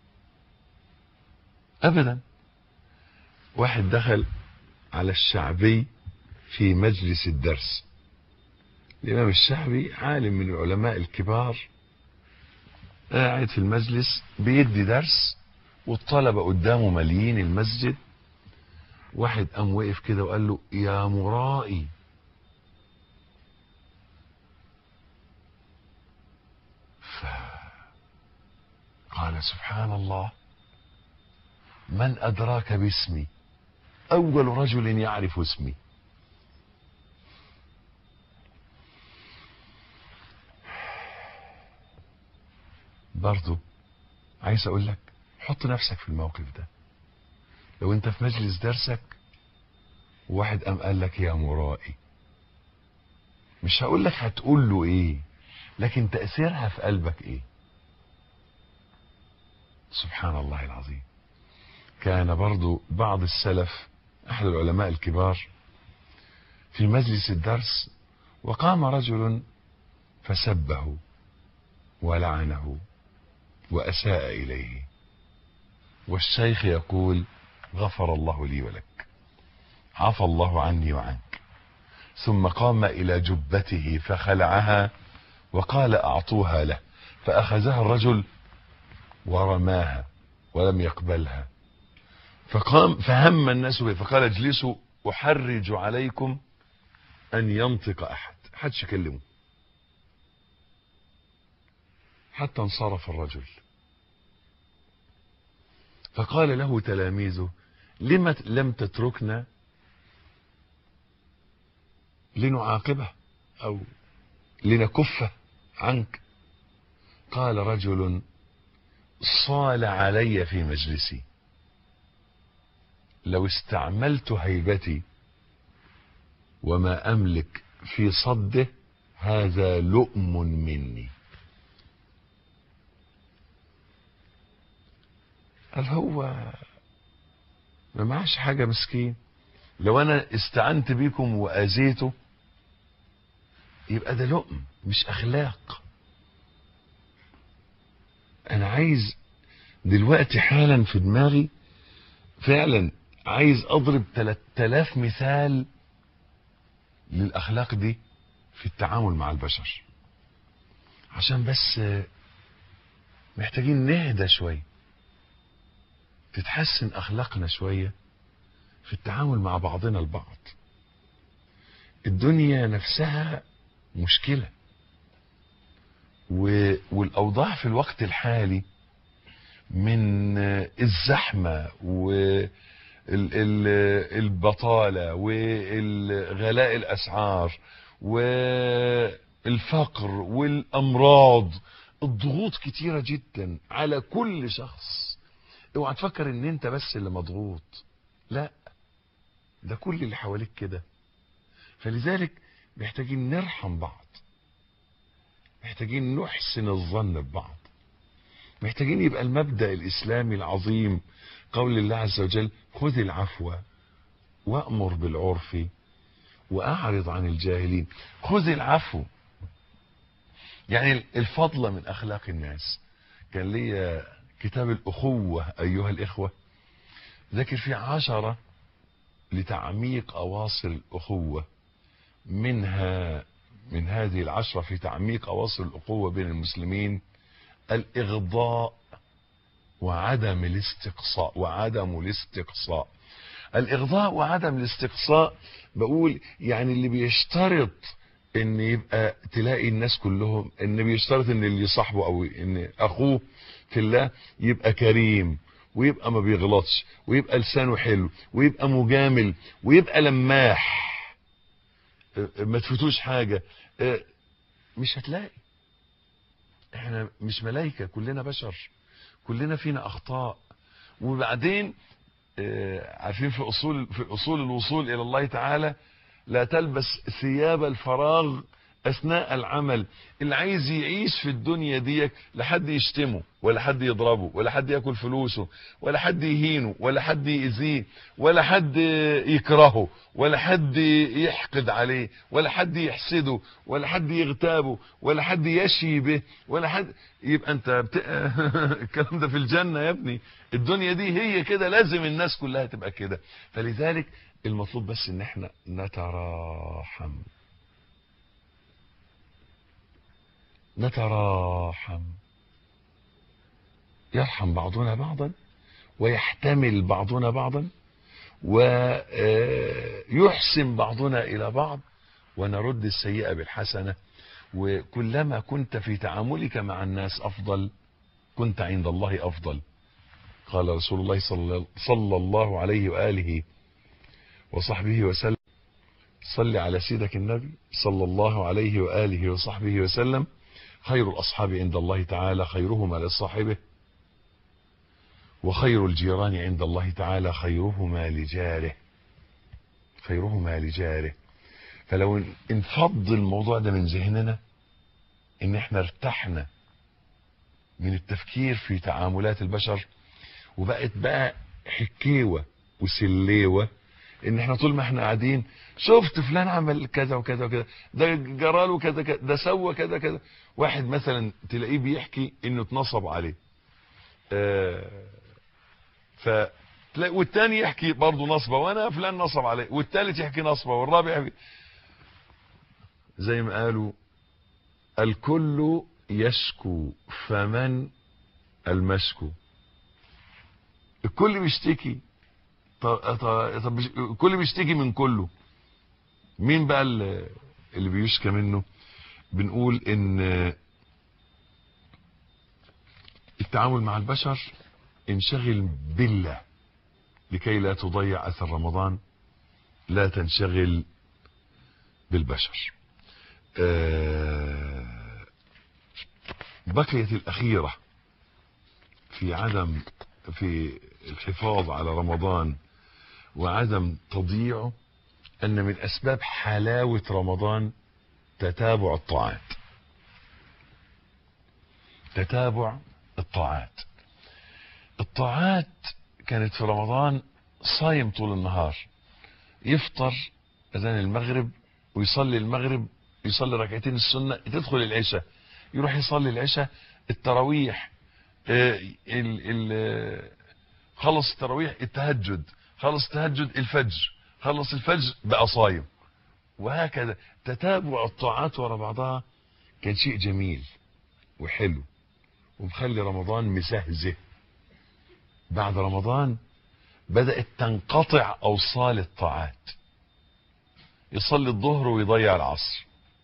ابدا واحد دخل على الشعبي في مجلس الدرس الإمام الشعبي عالم من العلماء الكبار قاعد في المجلس بيدي درس والطلبة قدامه مليين المسجد واحد قام وقف كده وقال له يا مرائي قال سبحان الله من أدراك باسمي أول رجل يعرف اسمي برضو عايز أقول لك حط نفسك في الموقف ده لو أنت في مجلس درسك وواحد قام قال لك يا مرائي مش هقول لك هتقول له ايه لكن تأثيرها في قلبك ايه سبحان الله العظيم كان برضو بعض السلف احد العلماء الكبار في مجلس الدرس وقام رجل فسبه ولعنه واساء اليه والشيخ يقول غفر الله لي ولك عفى الله عني وعنك ثم قام الى جبته فخلعها وقال اعطوها له فاخذها الرجل ورماها ولم يقبلها فقام فهم الناس به فقال اجلسوا احرج عليكم ان ينطق احد حدش يكلمه حتى انصرف الرجل فقال له تلاميذه لم لم تتركنا لنعاقبه او لنكفه عنك قال رجل صال علي في مجلسي لو استعملت هيبتي وما املك في صده هذا لؤم مني قال هو ما معاش حاجه مسكين لو انا استعنت بيكم واذيته يبقى ده لؤم مش اخلاق انا عايز دلوقتي حالا في دماغي فعلا عايز اضرب 3000 مثال للاخلاق دي في التعامل مع البشر عشان بس محتاجين نهدى شويه تتحسن اخلاقنا شويه في التعامل مع بعضنا البعض الدنيا نفسها مشكله و... والاوضاع في الوقت الحالي من الزحمه والبطاله وغلاء الاسعار والفقر والامراض الضغوط كتيره جدا على كل شخص اوعى تفكر ان انت بس اللي مضغوط لا ده كل اللي حواليك كده فلذلك محتاجين نرحم بعض محتاجين نحسن الظن ببعض محتاجين يبقى المبدأ الإسلامي العظيم قول الله عز وجل خذ العفو وأمر بالعرف وأعرض عن الجاهلين خذ العفو يعني الفضل من أخلاق الناس كان لي كتاب الأخوة أيها الإخوة ذكر فيه عشرة لتعميق أواصر الأخوة منها من هذه العشرة في تعميق أواصر الأخوة بين المسلمين الإغضاء وعدم الاستقصاء وعدم الاستقصاء الإغضاء وعدم الاستقصاء بقول يعني اللي بيشترط ان يبقى تلاقي الناس كلهم ان بيشترط ان اللي صاحبه او ان اخوه في الله يبقى كريم ويبقى ما بيغلطش ويبقى لسانه حلو ويبقى مجامل ويبقى لماح ما تفوتوش حاجة مش هتلاقي احنا مش ملايكة كلنا بشر كلنا فينا اخطاء وبعدين عارفين في اصول في اصول الوصول الى الله تعالى لا تلبس ثياب الفراغ اثناء العمل اللي عايز يعيش في الدنيا دي لا حد يشتمه ولا حد يضربه ولا حد ياكل فلوسه ولا حد يهينه ولا حد يأذيه ولا حد يكرهه ولا حد يحقد عليه ولا حد يحسده ولا حد يغتابه ولا حد يشي به ولا حد يبقى انت بت... الكلام ده في الجنة يا ابني الدنيا دي هي كده لازم الناس كلها تبقى كده فلذلك المطلوب بس ان احنا نتراحم نتراحم يرحم بعضنا بعضا ويحتمل بعضنا بعضا ويحسن بعضنا إلى بعض ونرد السيئة بالحسنة وكلما كنت في تعاملك مع الناس أفضل كنت عند الله أفضل قال رسول الله صلى الله عليه وآله وصحبه وسلم صل على سيدك النبي صلى الله عليه وآله وصحبه وسلم خير الأصحاب عند الله تعالى خيرهما لصاحبه وخير الجيران عند الله تعالى خيرهما لجاره خيرهما لجاره فلو انفض الموضوع ده من ذهننا ان احنا ارتحنا من التفكير في تعاملات البشر وبقت بقى حكيوة وسليوة ان احنا طول ما احنا قاعدين شفت فلان عمل كذا وكذا وكذا ده جراله كذا كذا ده سوى كذا كذا واحد مثلا تلاقيه بيحكي انه اتنصب عليه آه ف والتاني يحكي برضه نصبه وانا فلان نصب عليه والتالت يحكي نصبه والرابع يحكي زي ما قالوا الكل يشكو فمن المشكو الكل بيشتكي طب الكل بيشتكي من كله مين بقى اللي بيشكى منه بنقول ان التعامل مع البشر انشغل بالله لكي لا تضيع اثر رمضان لا تنشغل بالبشر بقيت الاخيره في عدم في الحفاظ على رمضان وعدم تضييعه ان من اسباب حلاوة رمضان تتابع الطاعات تتابع الطاعات الطاعات كانت في رمضان صايم طول النهار يفطر اذان المغرب ويصلي المغرب يصلي ركعتين السنة تدخل العشاء يروح يصلي العشاء التراويح ال ال خلص التراويح التهجد خلص التهجد الفجر خلص الفجر بقى صايم وهكذا تتابع الطاعات ورا بعضها كان شيء جميل وحلو ومخلي رمضان مسهزه بعد رمضان بدأت تنقطع أوصال الطاعات يصلي الظهر ويضيع العصر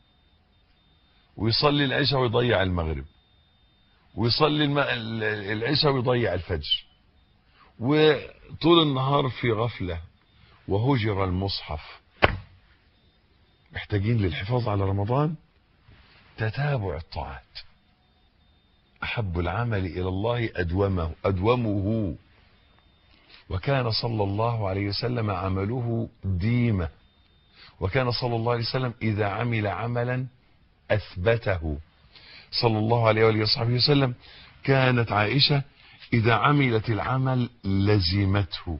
ويصلي العشاء ويضيع المغرب ويصلي الم... العشاء ويضيع الفجر وطول النهار في غفلة وهجر المصحف محتاجين للحفاظ على رمضان تتابع الطاعات أحب العمل إلى الله أدومه, أدومه وكان صلى الله عليه وسلم عمله ديمة وكان صلى الله عليه وسلم إذا عمل عملا أثبته صلى الله عليه وآله وصحبه وسلم كانت عائشة إذا عملت العمل لزمته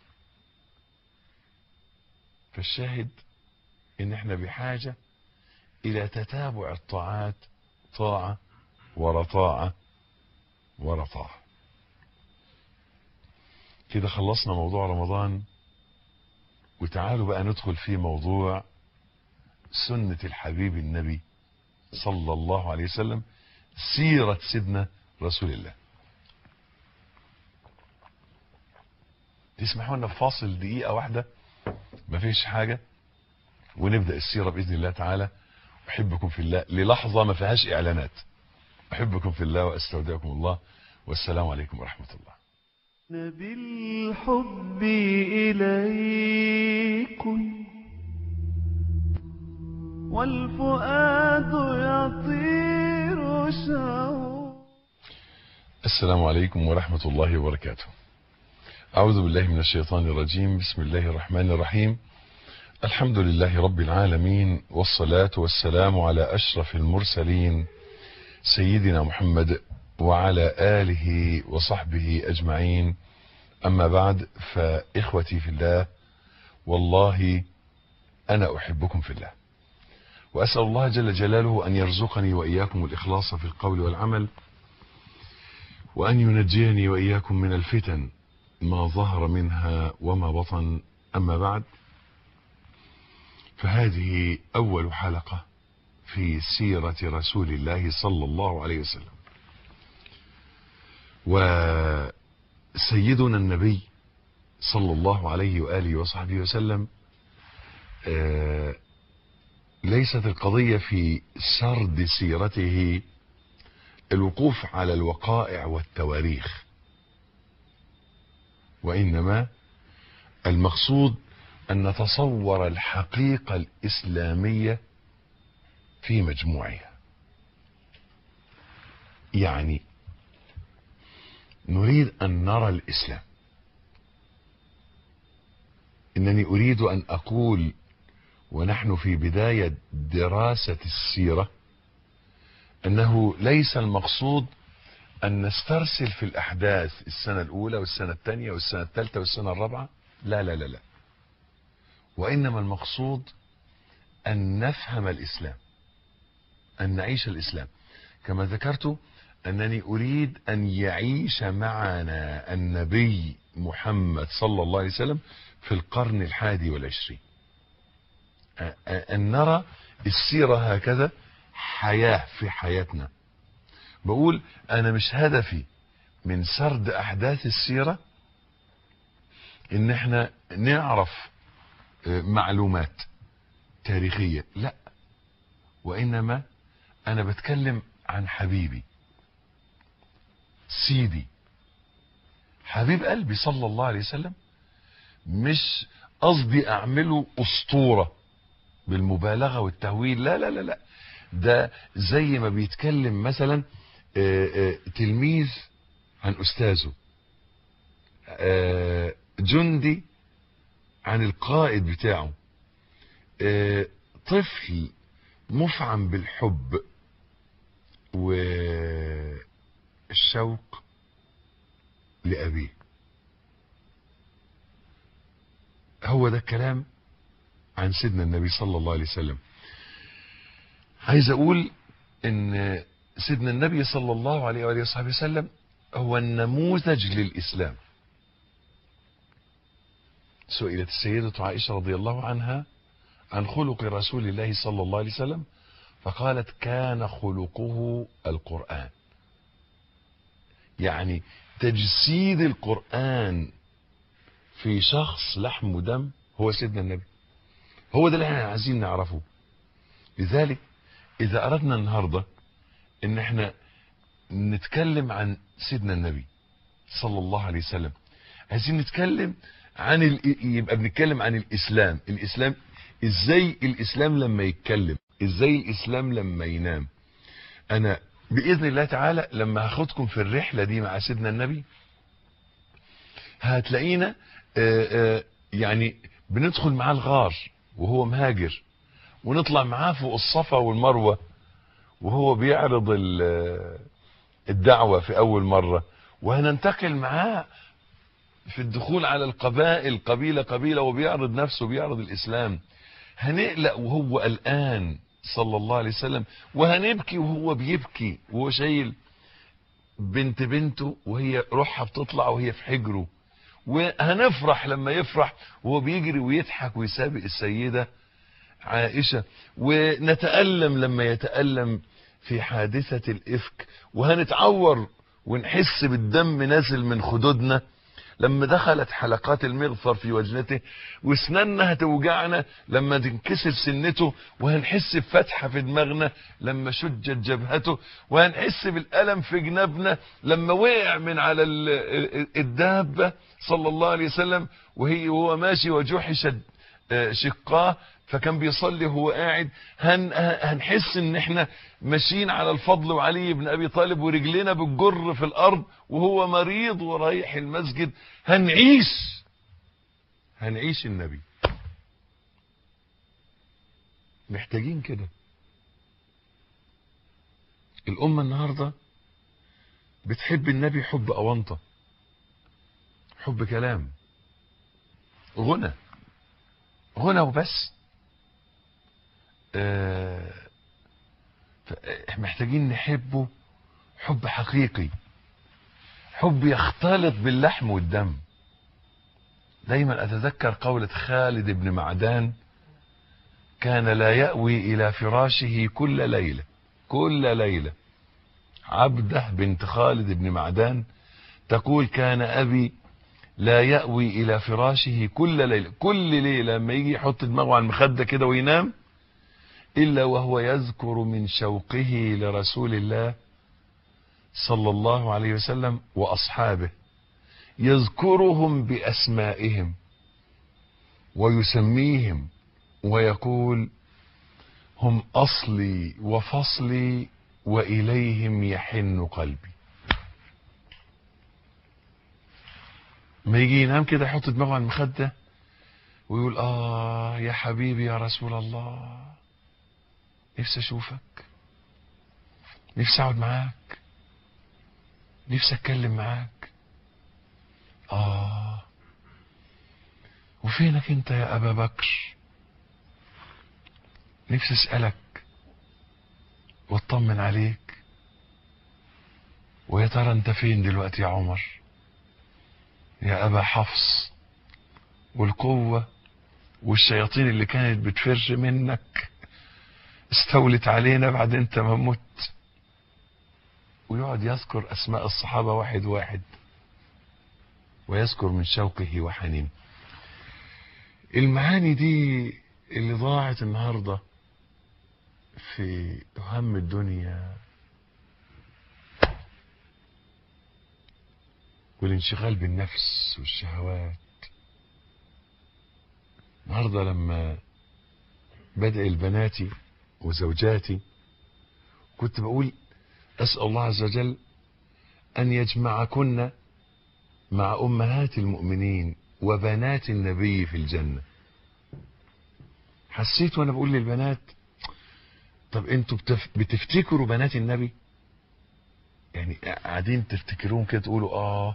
فالشاهد إن احنا بحاجة إلى تتابع الطاعات طاعة ورا طاعة ورا طاعة كده خلصنا موضوع رمضان وتعالوا بقى ندخل في موضوع سنة الحبيب النبي صلى الله عليه وسلم سيرة سيدنا رسول الله تسمحوا لنا فاصل دقيقة واحدة مفيش حاجة ونبدأ السيرة بإذن الله تعالى أحبكم في الله للحظة ما فيهاش إعلانات أحبكم في الله وأستودعكم الله والسلام عليكم ورحمة الله
بالحب إليكم والفؤاد يطير شوق
السلام عليكم ورحمة الله وبركاته أعوذ بالله من الشيطان الرجيم بسم الله الرحمن الرحيم الحمد لله رب العالمين والصلاة والسلام على أشرف المرسلين سيدنا محمد وعلى آله وصحبه أجمعين أما بعد فإخوتي في الله والله أنا أحبكم في الله وأسأل الله جل جلاله أن يرزقني وإياكم الإخلاص في القول والعمل وأن ينجيني وإياكم من الفتن ما ظهر منها وما بطن أما بعد فهذه أول حلقة في سيرة رسول الله صلى الله عليه وسلم وسيدنا النبي صلى الله عليه وآله وصحبه وسلم آه، ليست القضية في سرد سيرته الوقوف على الوقائع والتواريخ وإنما المقصود أن نتصور الحقيقة الإسلامية في مجموعها يعني نريد أن نرى الإسلام إنني أريد أن أقول ونحن في بداية دراسة السيرة أنه ليس المقصود أن نسترسل في الأحداث السنة الأولى والسنة الثانية والسنة الثالثة والسنة الرابعة لا لا لا لا وإنما المقصود أن نفهم الإسلام أن نعيش الإسلام كما ذكرت أنني أريد أن يعيش معنا النبي محمد صلى الله عليه وسلم في القرن الحادي والعشرين أن نرى السيرة هكذا حياة في حياتنا بقول أنا مش هدفي من سرد أحداث السيرة إن احنا نعرف معلومات تاريخية لا وإنما أنا بتكلم عن حبيبي سيدي حبيب قلبي صلى الله عليه وسلم مش قصدي أعمله أسطورة بالمبالغة والتهويل لا لا لا لا ده زي ما بيتكلم مثلا آآ آآ تلميذ عن أستاذه جندي عن القائد بتاعه طفل مفعم بالحب والشوق لأبيه هو ده الكلام عن سيدنا النبي صلى الله عليه وسلم عايز اقول ان سيدنا النبي صلى الله عليه وآله وصحبه وسلم هو النموذج للإسلام سئلت السيدة عائشة رضي الله عنها عن خلق رسول الله صلى الله عليه وسلم فقالت كان خلقه القرآن يعني تجسيد القرآن في شخص لحم ودم هو سيدنا النبي هو ده اللي احنا عايزين نعرفه لذلك اذا اردنا النهارده ان احنا نتكلم عن سيدنا النبي صلى الله عليه وسلم عايزين نتكلم عن ال... يبقى بنتكلم عن الاسلام الاسلام ازاي الاسلام لما يتكلم ازاي الاسلام لما ينام انا باذن الله تعالى لما هاخدكم في الرحله دي مع سيدنا النبي هتلاقينا آآ آآ يعني بندخل معاه الغار وهو مهاجر ونطلع معاه فوق الصفا والمروه وهو بيعرض الدعوه في اول مره وهننتقل معاه في الدخول على القبائل قبيله قبيله وبيعرض نفسه بيعرض الاسلام هنقلق وهو قلقان صلى الله عليه وسلم وهنبكي وهو بيبكي وهو شايل بنت بنته وهي روحها بتطلع وهي في حجره وهنفرح لما يفرح وهو بيجري ويضحك ويسابق السيدة عائشة ونتألم لما يتألم في حادثة الإفك وهنتعور ونحس بالدم نازل من خدودنا لما دخلت حلقات المغفر في وجنته واسناننا هتوجعنا لما تنكسر سنته وهنحس بفتحة في دماغنا لما شجت جبهته وهنحس بالألم في جنابنا لما وقع من على الدابة صلى الله عليه وسلم وهي وهو ماشي وجحش شقاه فكان بيصلي وهو قاعد هن هنحس ان احنا ماشيين على الفضل وعلي بن ابي طالب ورجلنا بتجر في الارض وهو مريض ورايح المسجد هنعيش هنعيش النبي محتاجين كده الامه النهارده بتحب النبي حب اونطه حب كلام غنى غنى وبس آه محتاجين نحبه حب حقيقي حب يختلط باللحم والدم دايما اتذكر قولة خالد بن معدان كان لا يأوي إلى فراشه كل ليلة كل ليلة عبده بنت خالد بن معدان تقول كان أبي لا يأوي إلى فراشه كل ليلة كل ليلة لما يجي يحط دماغه على المخدة كده وينام إلا وهو يذكر من شوقه لرسول الله صلى الله عليه وسلم وأصحابه يذكرهم بأسمائهم ويسميهم ويقول هم أصلي وفصلي وإليهم يحن قلبي ما يجي ينام كده يحط دماغه على المخدة ويقول آه يا حبيبي يا رسول الله نفسي أشوفك نفسي أقعد معاك نفسي أتكلم معاك آه وفينك أنت يا أبا بكر نفسي أسألك واطمن عليك ويا ترى أنت فين دلوقتي يا عمر يا أبا حفص والقوة والشياطين اللي كانت بتفر منك استولت علينا بعد انت ما مت ويقعد يذكر اسماء الصحابة واحد واحد ويذكر من شوقه وحنينه المعاني دي اللي ضاعت النهاردة في هم الدنيا والانشغال بالنفس والشهوات النهارده لما بدأ البناتي وزوجاتي كنت بقول أسأل الله عز وجل أن يجمعكن مع أمهات المؤمنين وبنات النبي في الجنة حسيت وأنا بقول للبنات طب انتوا بتف... بتفتكروا بنات النبي يعني قاعدين تفتكروهم كده تقولوا اه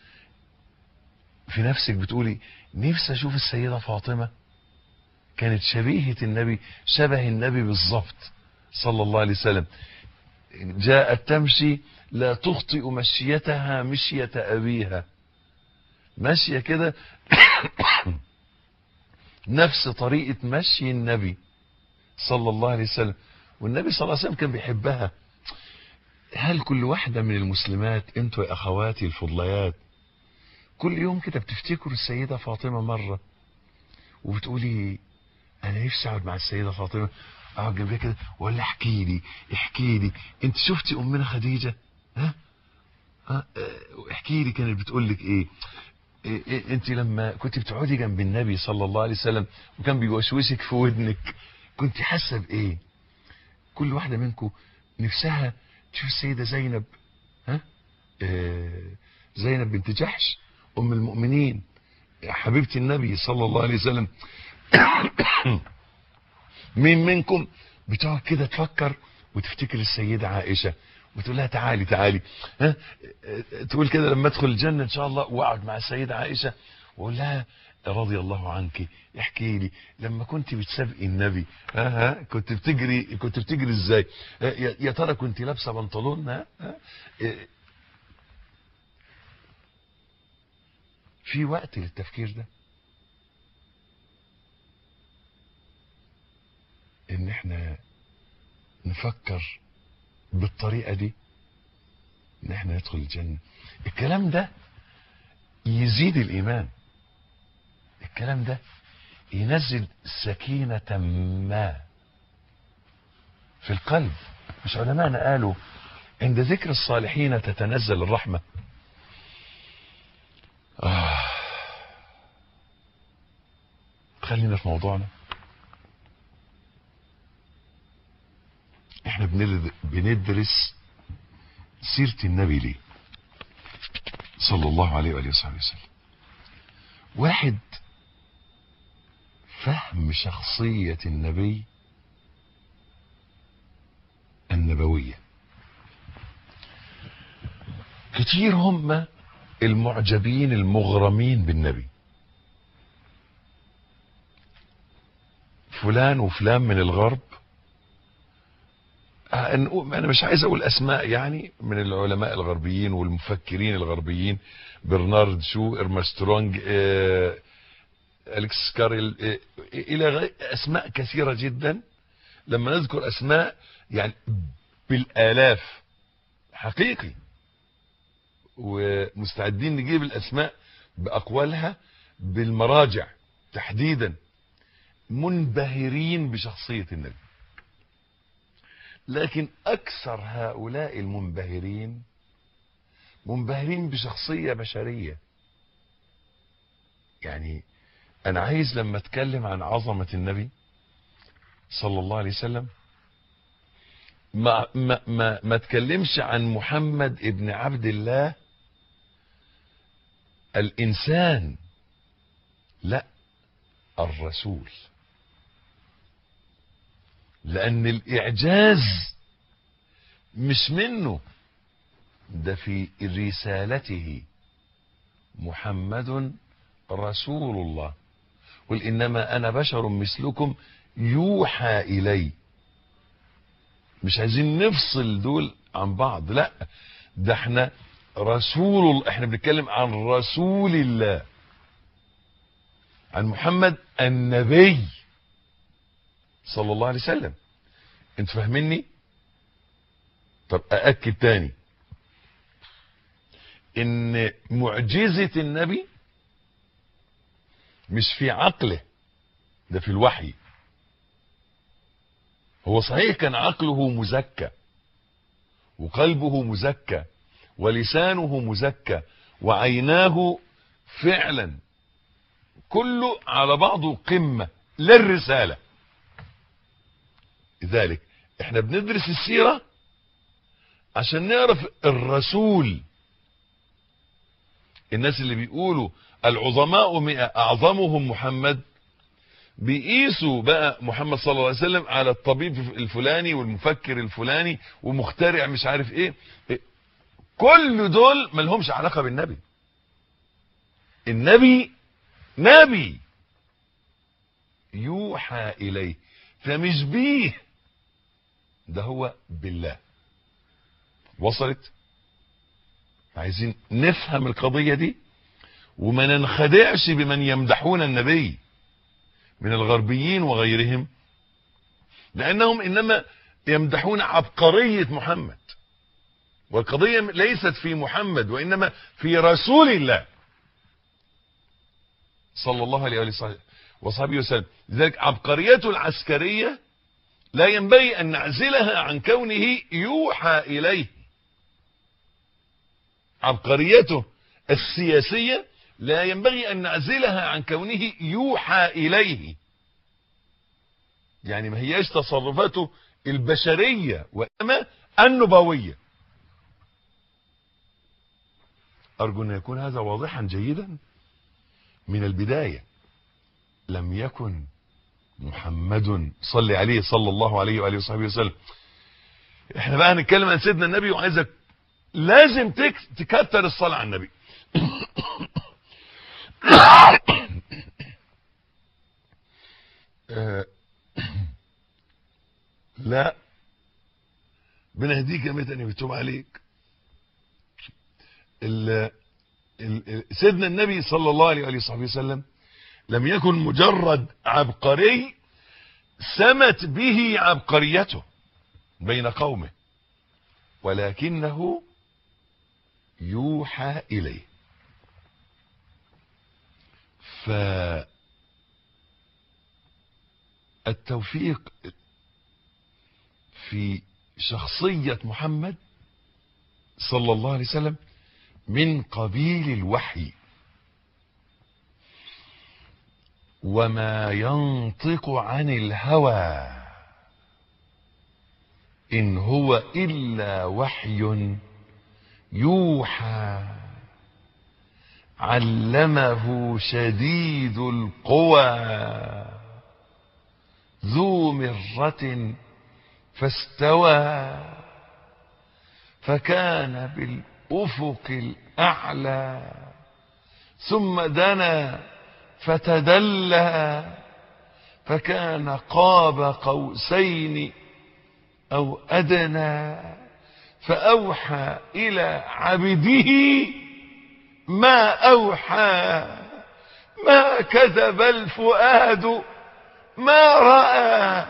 في نفسك بتقولي نفسي اشوف السيدة فاطمة كانت شبيهة النبي شبه النبي بالظبط صلى الله عليه وسلم جاءت تمشي لا تخطئ مشيتها مشية أبيها ماشية كده نفس طريقة مشي النبي صلى الله عليه وسلم والنبي صلى الله عليه وسلم كان بيحبها هل كل واحدة من المسلمات انتوا يا أخواتي الفضليات كل يوم كده بتفتكروا السيدة فاطمة مرة وبتقولي أنا نفسي أقعد مع السيدة فاطمة أقعد جنبها كده ولا احكي لي احكي لي أنت شفتي أمنا خديجة ها ها اه، احكي لي كانت بتقول لك إيه إيه- إيه انت لما كنت بتقعدي جنب النبي صلى الله عليه وسلم وكان بيوشوشك في ودنك كنت حاسه بايه كل واحده منكم نفسها تشوف السيده زينب ها آه زينب بنت جحش ام المؤمنين حبيبه النبي صلى الله عليه وسلم مين منكم بتقعد كده تفكر وتفتكر السيده عائشه وتقول لها تعالي تعالي ها تقول كده لما ادخل الجنه ان شاء الله واقعد مع السيده عائشه واقول لها رضي الله عنك احكي لي لما كنت بتسابقي النبي ها ها كنت بتجري كنت بتجري ازاي ها، يا يا ترى كنت لابسه بنطلون ها ها؟ إيه. في وقت للتفكير ده ان احنا نفكر بالطريقة دي ان احنا ندخل الجنة الكلام ده يزيد الايمان الكلام ده ينزل سكينة ما في القلب مش علماءنا قالوا عند ذكر الصالحين تتنزل الرحمة آه. خلينا في موضوعنا احنا بنرد- بندرس سيرة النبي ليه صلى الله عليه وآله وصحبه وسلم واحد فهم شخصية النبي النبوية كتير هم المعجبين المغرمين بالنبي فلان وفلان من الغرب آه، نقول- انا مش عايز اقول اسماء يعني من العلماء الغربيين والمفكرين الغربيين برنارد شو ارمسترونج آه، الكس كارل إيه، الى غير اسماء كثيرة جدا لما نذكر اسماء يعني بالالاف حقيقي ومستعدين نجيب الاسماء باقوالها بالمراجع تحديدا منبهرين بشخصية النبي لكن اكثر هؤلاء المنبهرين منبهرين بشخصية بشرية يعني انا عايز لما اتكلم عن عظمة النبي صلى الله عليه وسلم ما ما ما ما اتكلمش عن محمد ابن عبد الله الانسان لا الرسول لان الاعجاز مش منه ده في رسالته محمد رسول الله قل انما انا بشر مثلكم يوحى الي مش عايزين نفصل دول عن بعض لا ده احنا رسول الله احنا بنتكلم عن رسول الله عن محمد النبي صلى الله عليه وسلم انت فاهميني طب ااكد تاني ان معجزة النبي مش في عقله ده في الوحي هو صحيح كان عقله مزكى وقلبه مزكى ولسانه مزكى وعيناه فعلا كله على بعضه قمة للرسالة لذلك احنا بندرس السيرة عشان نعرف الرسول الناس اللي بيقولوا العظماء مئة اعظمهم محمد بيقيسوا بقى محمد صلى الله عليه وسلم على الطبيب الفلاني والمفكر الفلاني ومخترع مش عارف ايه كل دول ملهمش علاقة بالنبي النبي نبي يوحى اليه فمش بيه ده هو بالله وصلت عايزين نفهم القضية دي وما ننخدعش بمن يمدحون النبي من الغربيين وغيرهم لانهم انما يمدحون عبقرية محمد والقضية ليست في محمد وانما في رسول الله صلى الله عليه وآله وصحبه وسلم لذلك عبقريته العسكرية لا ينبغي ان نعزلها عن كونه يوحى اليه عبقريته السياسية لا ينبغي ان نعزلها عن كونه يوحى اليه يعني ما هياش تصرفاته البشرية وانما النبوية ارجو ان يكون هذا واضحا جيدا من البداية لم يكن محمد صلي عليه صلى الله عليه وآله وصحبه وسلم احنا بقى هنتكلم عن سيدنا النبي وعايزك لازم تك تكتر الصلاة على النبي آه، لا بنهديك يا متني بتوب عليك ال ال سيدنا النبي صلى الله عليه وآله وصحبه وسلم لم يكن مجرد عبقري سمت به عبقريته بين قومه ولكنه يوحى إليه فالتوفيق في شخصية محمد صلى الله عليه وسلم من قبيل الوحي وما ينطق عن الهوى إن هو إلا وحي يوحى علمه شديد القوى ذو مرة فاستوى فكان بالأفق الأعلى ثم دنا فتدلى فكان قاب قوسين أو أدنى فأوحى إلى عبده ما أوحى ما كذب الفؤاد ما رأى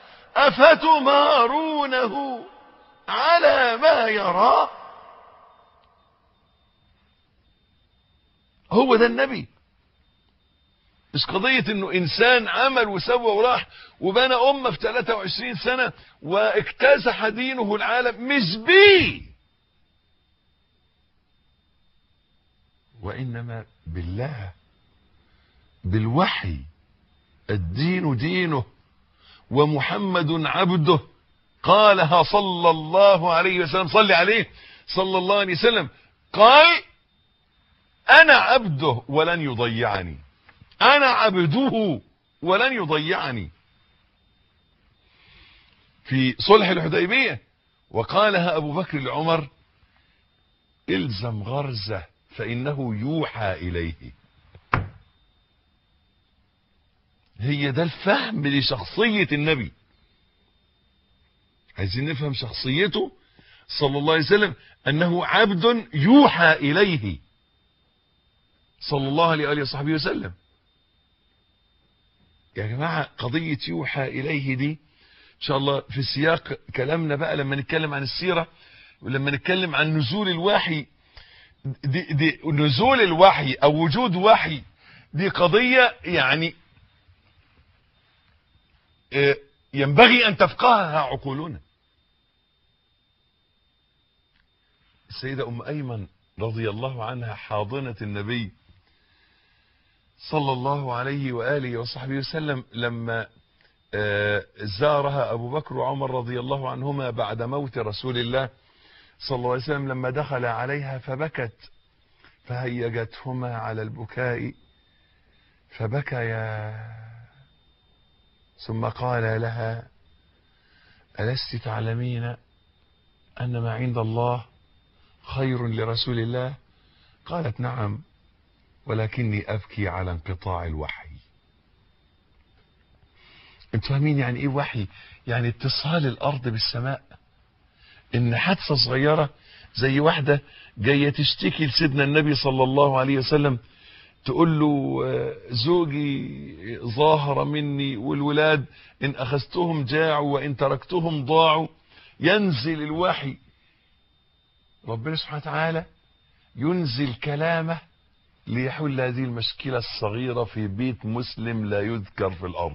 أفتمارونه على ما يرى هو ده النبي مش قضية انه انسان عمل وسوى وراح وبنى امة في 23 سنة واكتسح دينه العالم مش بيه وانما بالله بالوحي الدين دينه ومحمد عبده قالها صلى الله عليه وسلم صلي عليه صلى الله عليه وسلم قال انا عبده ولن يضيعني انا عبده ولن يضيعني في صلح الحديبية وقالها ابو بكر لعمر الزم غرزه فانه يوحى اليه هي ده الفهم لشخصية النبي عايزين نفهم شخصيته صلى الله عليه وسلم انه عبد يوحى اليه صلى الله عليه وآله وصحبه وسلم يا جماعة قضية يوحى إليه دي إن شاء الله في سياق كلامنا بقى لما نتكلم عن السيرة ولما نتكلم عن نزول الوحي دي, دي نزول الوحي أو وجود وحي دي قضية يعني ينبغي أن تفقهها عقولنا السيدة أم أيمن رضي الله عنها حاضنة النبي صلى الله عليه وآله وصحبه وسلم لما زارها أبو بكر وعمر رضي الله عنهما بعد موت رسول الله صلى الله عليه وسلم لما دخل عليها فبكت فهيجتهما على البكاء فبكيا ثم قال لها ألست تعلمين أن ما عند الله خير لرسول الله قالت نعم ولكني أبكي على انقطاع الوحي انتوا فاهمين يعني ايه وحي يعني اتصال الارض بالسماء ان حادثة صغيرة زي واحدة جاية تشتكي لسيدنا النبي صلى الله عليه وسلم تقول له زوجي ظاهر مني والولاد ان اخذتهم جاعوا وان تركتهم ضاعوا ينزل الوحي ربنا سبحانه وتعالى ينزل كلامه ليحل هذه المشكلة الصغيرة في بيت مسلم لا يذكر في الأرض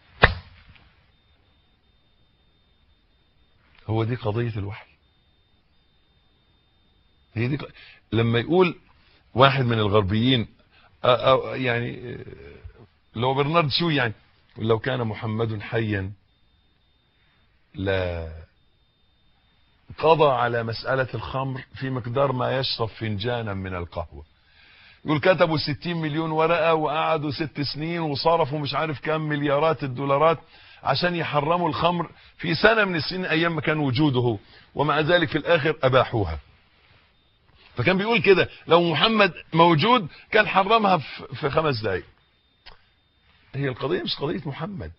هو دي قضية الوحي هي دي ق... لما يقول واحد من الغربيين أو أو يعني لو برنارد شو يعني لو كان محمد حيا لا قضى على مسألة الخمر في مقدار ما يشرب فنجانا من القهوة يقول كتبوا 60 مليون ورقة وقعدوا ست سنين وصرفوا مش عارف كام مليارات الدولارات عشان يحرموا الخمر في سنة من السنين ايام ما كان وجوده ومع ذلك في الاخر اباحوها فكان بيقول كده لو محمد موجود كان حرمها في خمس دقايق هي القضية مش قضية محمد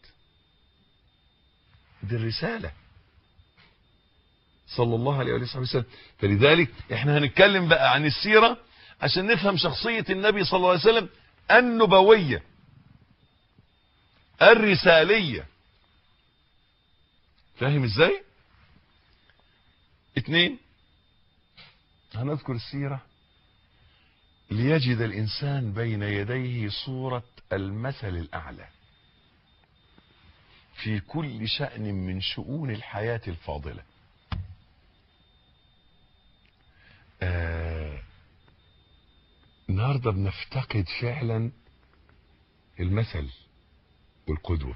دي الرسالة صلى الله عليه وسلم فلذلك احنا هنتكلم بقى عن السيرة عشان نفهم شخصية النبي صلى الله عليه وسلم النبوية الرسالية فاهم ازاي اتنين هنذكر السيرة ليجد الانسان بين يديه صورة المثل الاعلى في كل شأن من شؤون الحياة الفاضلة آه النهاردة بنفتقد فعلا المثل والقدوة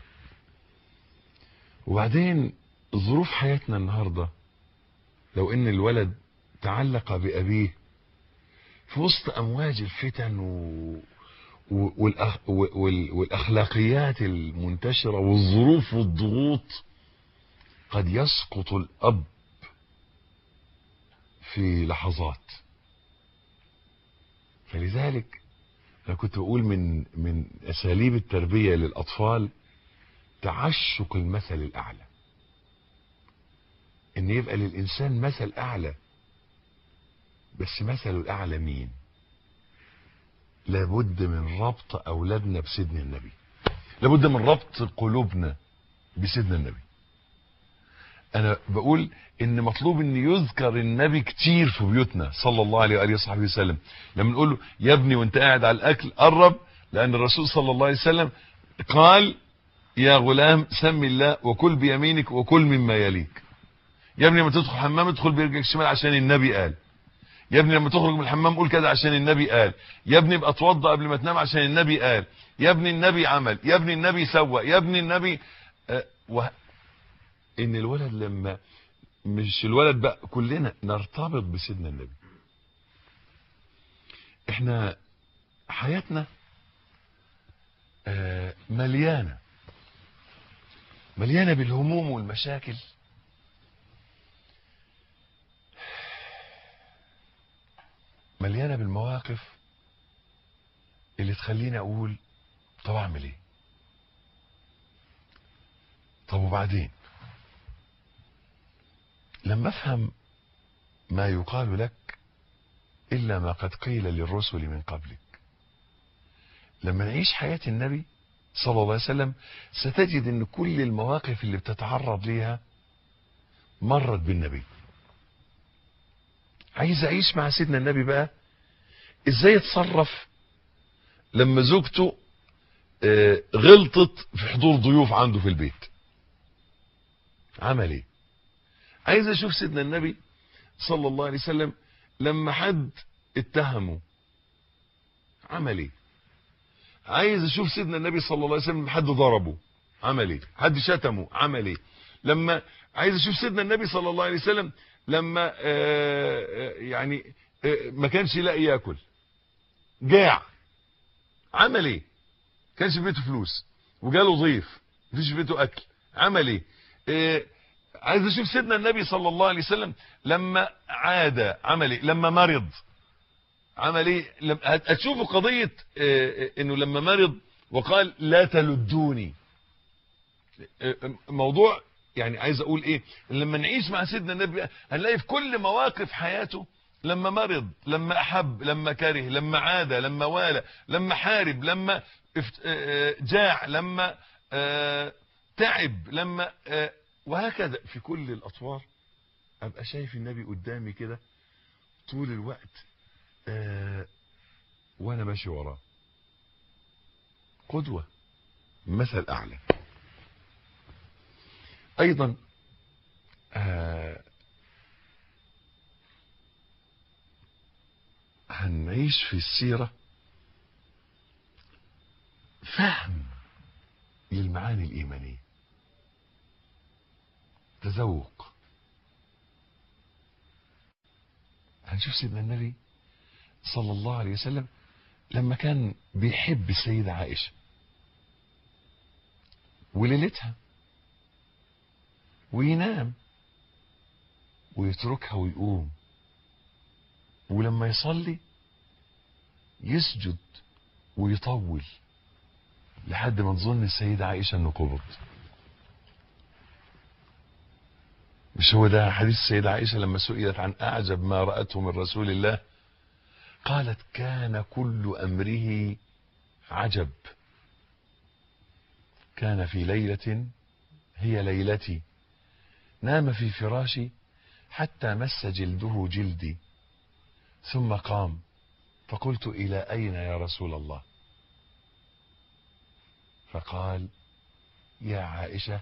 وبعدين ظروف حياتنا النهاردة لو ان الولد تعلق بأبيه في وسط أمواج الفتن و... والأخ... وال... والأخلاقيات المنتشرة والظروف والضغوط قد يسقط الأب في لحظات فلذلك أنا كنت بقول من من أساليب التربية للأطفال تعشق المثل الأعلى إن يبقى للإنسان مثل أعلى بس مثله الأعلى مين لابد من ربط اولادنا بسيدنا النبي لابد من ربط قلوبنا بسيدنا النبي انا بقول ان مطلوب ان يذكر النبي كتير في بيوتنا صلى الله عليه واله وصحبه وسلم لما نقول له يا ابني وانت قاعد على الاكل قرب لان الرسول صلى الله عليه وسلم قال يا غلام سم الله وكل بيمينك وكل مما يليك يا ابني لما تدخل حمام ادخل برجلك الشمال عشان النبي قال يا ابني لما تخرج من الحمام قول كده عشان النبي قال يا ابني ابقى اتوضى قبل ما تنام عشان النبي قال يا ابني النبي عمل يا ابني النبي سوى يا ابني النبي آه و... ان الولد لما مش الولد بقى كلنا نرتبط بسيدنا النبي احنا حياتنا آه مليانه مليانه بالهموم والمشاكل مليانه بالمواقف اللي تخليني اقول طب اعمل ايه طب وبعدين لما افهم ما يقال لك الا ما قد قيل للرسل من قبلك لما نعيش حياه النبي صلى الله عليه وسلم ستجد ان كل المواقف اللي بتتعرض ليها مرت بالنبي عايز اعيش مع سيدنا النبي بقى ازاي اتصرف لما زوجته آه، غلطت في حضور ضيوف عنده في البيت عمل ايه عايز اشوف سيدنا النبي صلى الله عليه وسلم لما حد اتهمه عمل ايه عايز اشوف سيدنا النبي صلى الله عليه وسلم حد ضربه عمل ايه حد شتمه عمل ايه لما عايز اشوف سيدنا النبي صلى الله عليه وسلم لما آه، آه، يعني آه، ما كانش يلاقي ياكل جاع عمل ايه كانش في بيته فلوس وجاله ضيف مفيش في بيته اكل عمل ايه آه، عايز اشوف سيدنا النبي صلى الله عليه وسلم لما عاد عمل ايه لما مرض عمل ايه لما هت- هتشوفوا قضيه آه، آه، انه لما مرض وقال لا تلدوني آه، آه، موضوع يعني عايز اقول ايه لما نعيش مع سيدنا النبي هنلاقي في كل مواقف حياته لما مرض لما احب لما كره لما عاد لما والى لما حارب لما افت- آه، آه، جاع لما آه، تعب لما آه، وهكذا في كل الاطوار ابقى شايف النبي قدامي كده طول الوقت آه، وانا ماشي وراه قدوة مثل اعلى ايضا آه، هنعيش في السيرة فهم للمعاني الإيمانية تذوق هنشوف سيدنا النبي صلى الله عليه وسلم لما كان بيحب السيدة عائشة وليلتها وينام ويتركها ويقوم ولما يصلي يسجد ويطول لحد ما تظن السيدة عائشة انه قبض مش هو ده حديث السيدة عائشة لما سئلت عن أعجب ما رأته من رسول الله قالت كان كل أمره عجب كان في ليلة هي ليلتي نام في فراشي حتى مس جلده جلدي ثم قام فقلت إلى أين يا رسول الله فقال يا عائشة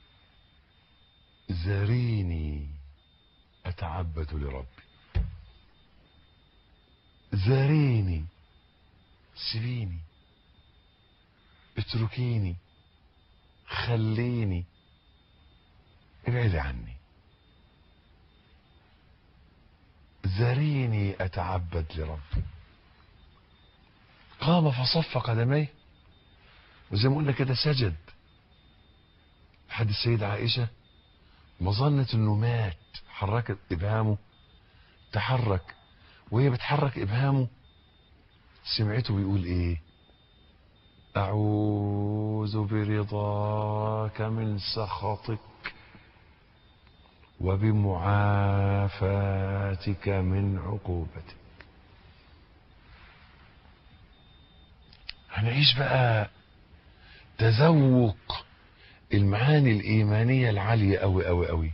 ذريني أتعبد لربي ذريني سيبيني اتركيني خليني ابعدي عني ذريني أتعبد لربي قام فصف قدميه وزي ما قلنا كده سجد لحد السيدة عائشة ما ظنت انه مات حركت ابهامه تحرك وهي بتحرك ابهامه سمعته بيقول ايه اعوذ برضاك من سخطك وبمعافاتك من عقوبتك هنعيش بقى تذوق المعاني الإيمانية العالية أوي أوي أوي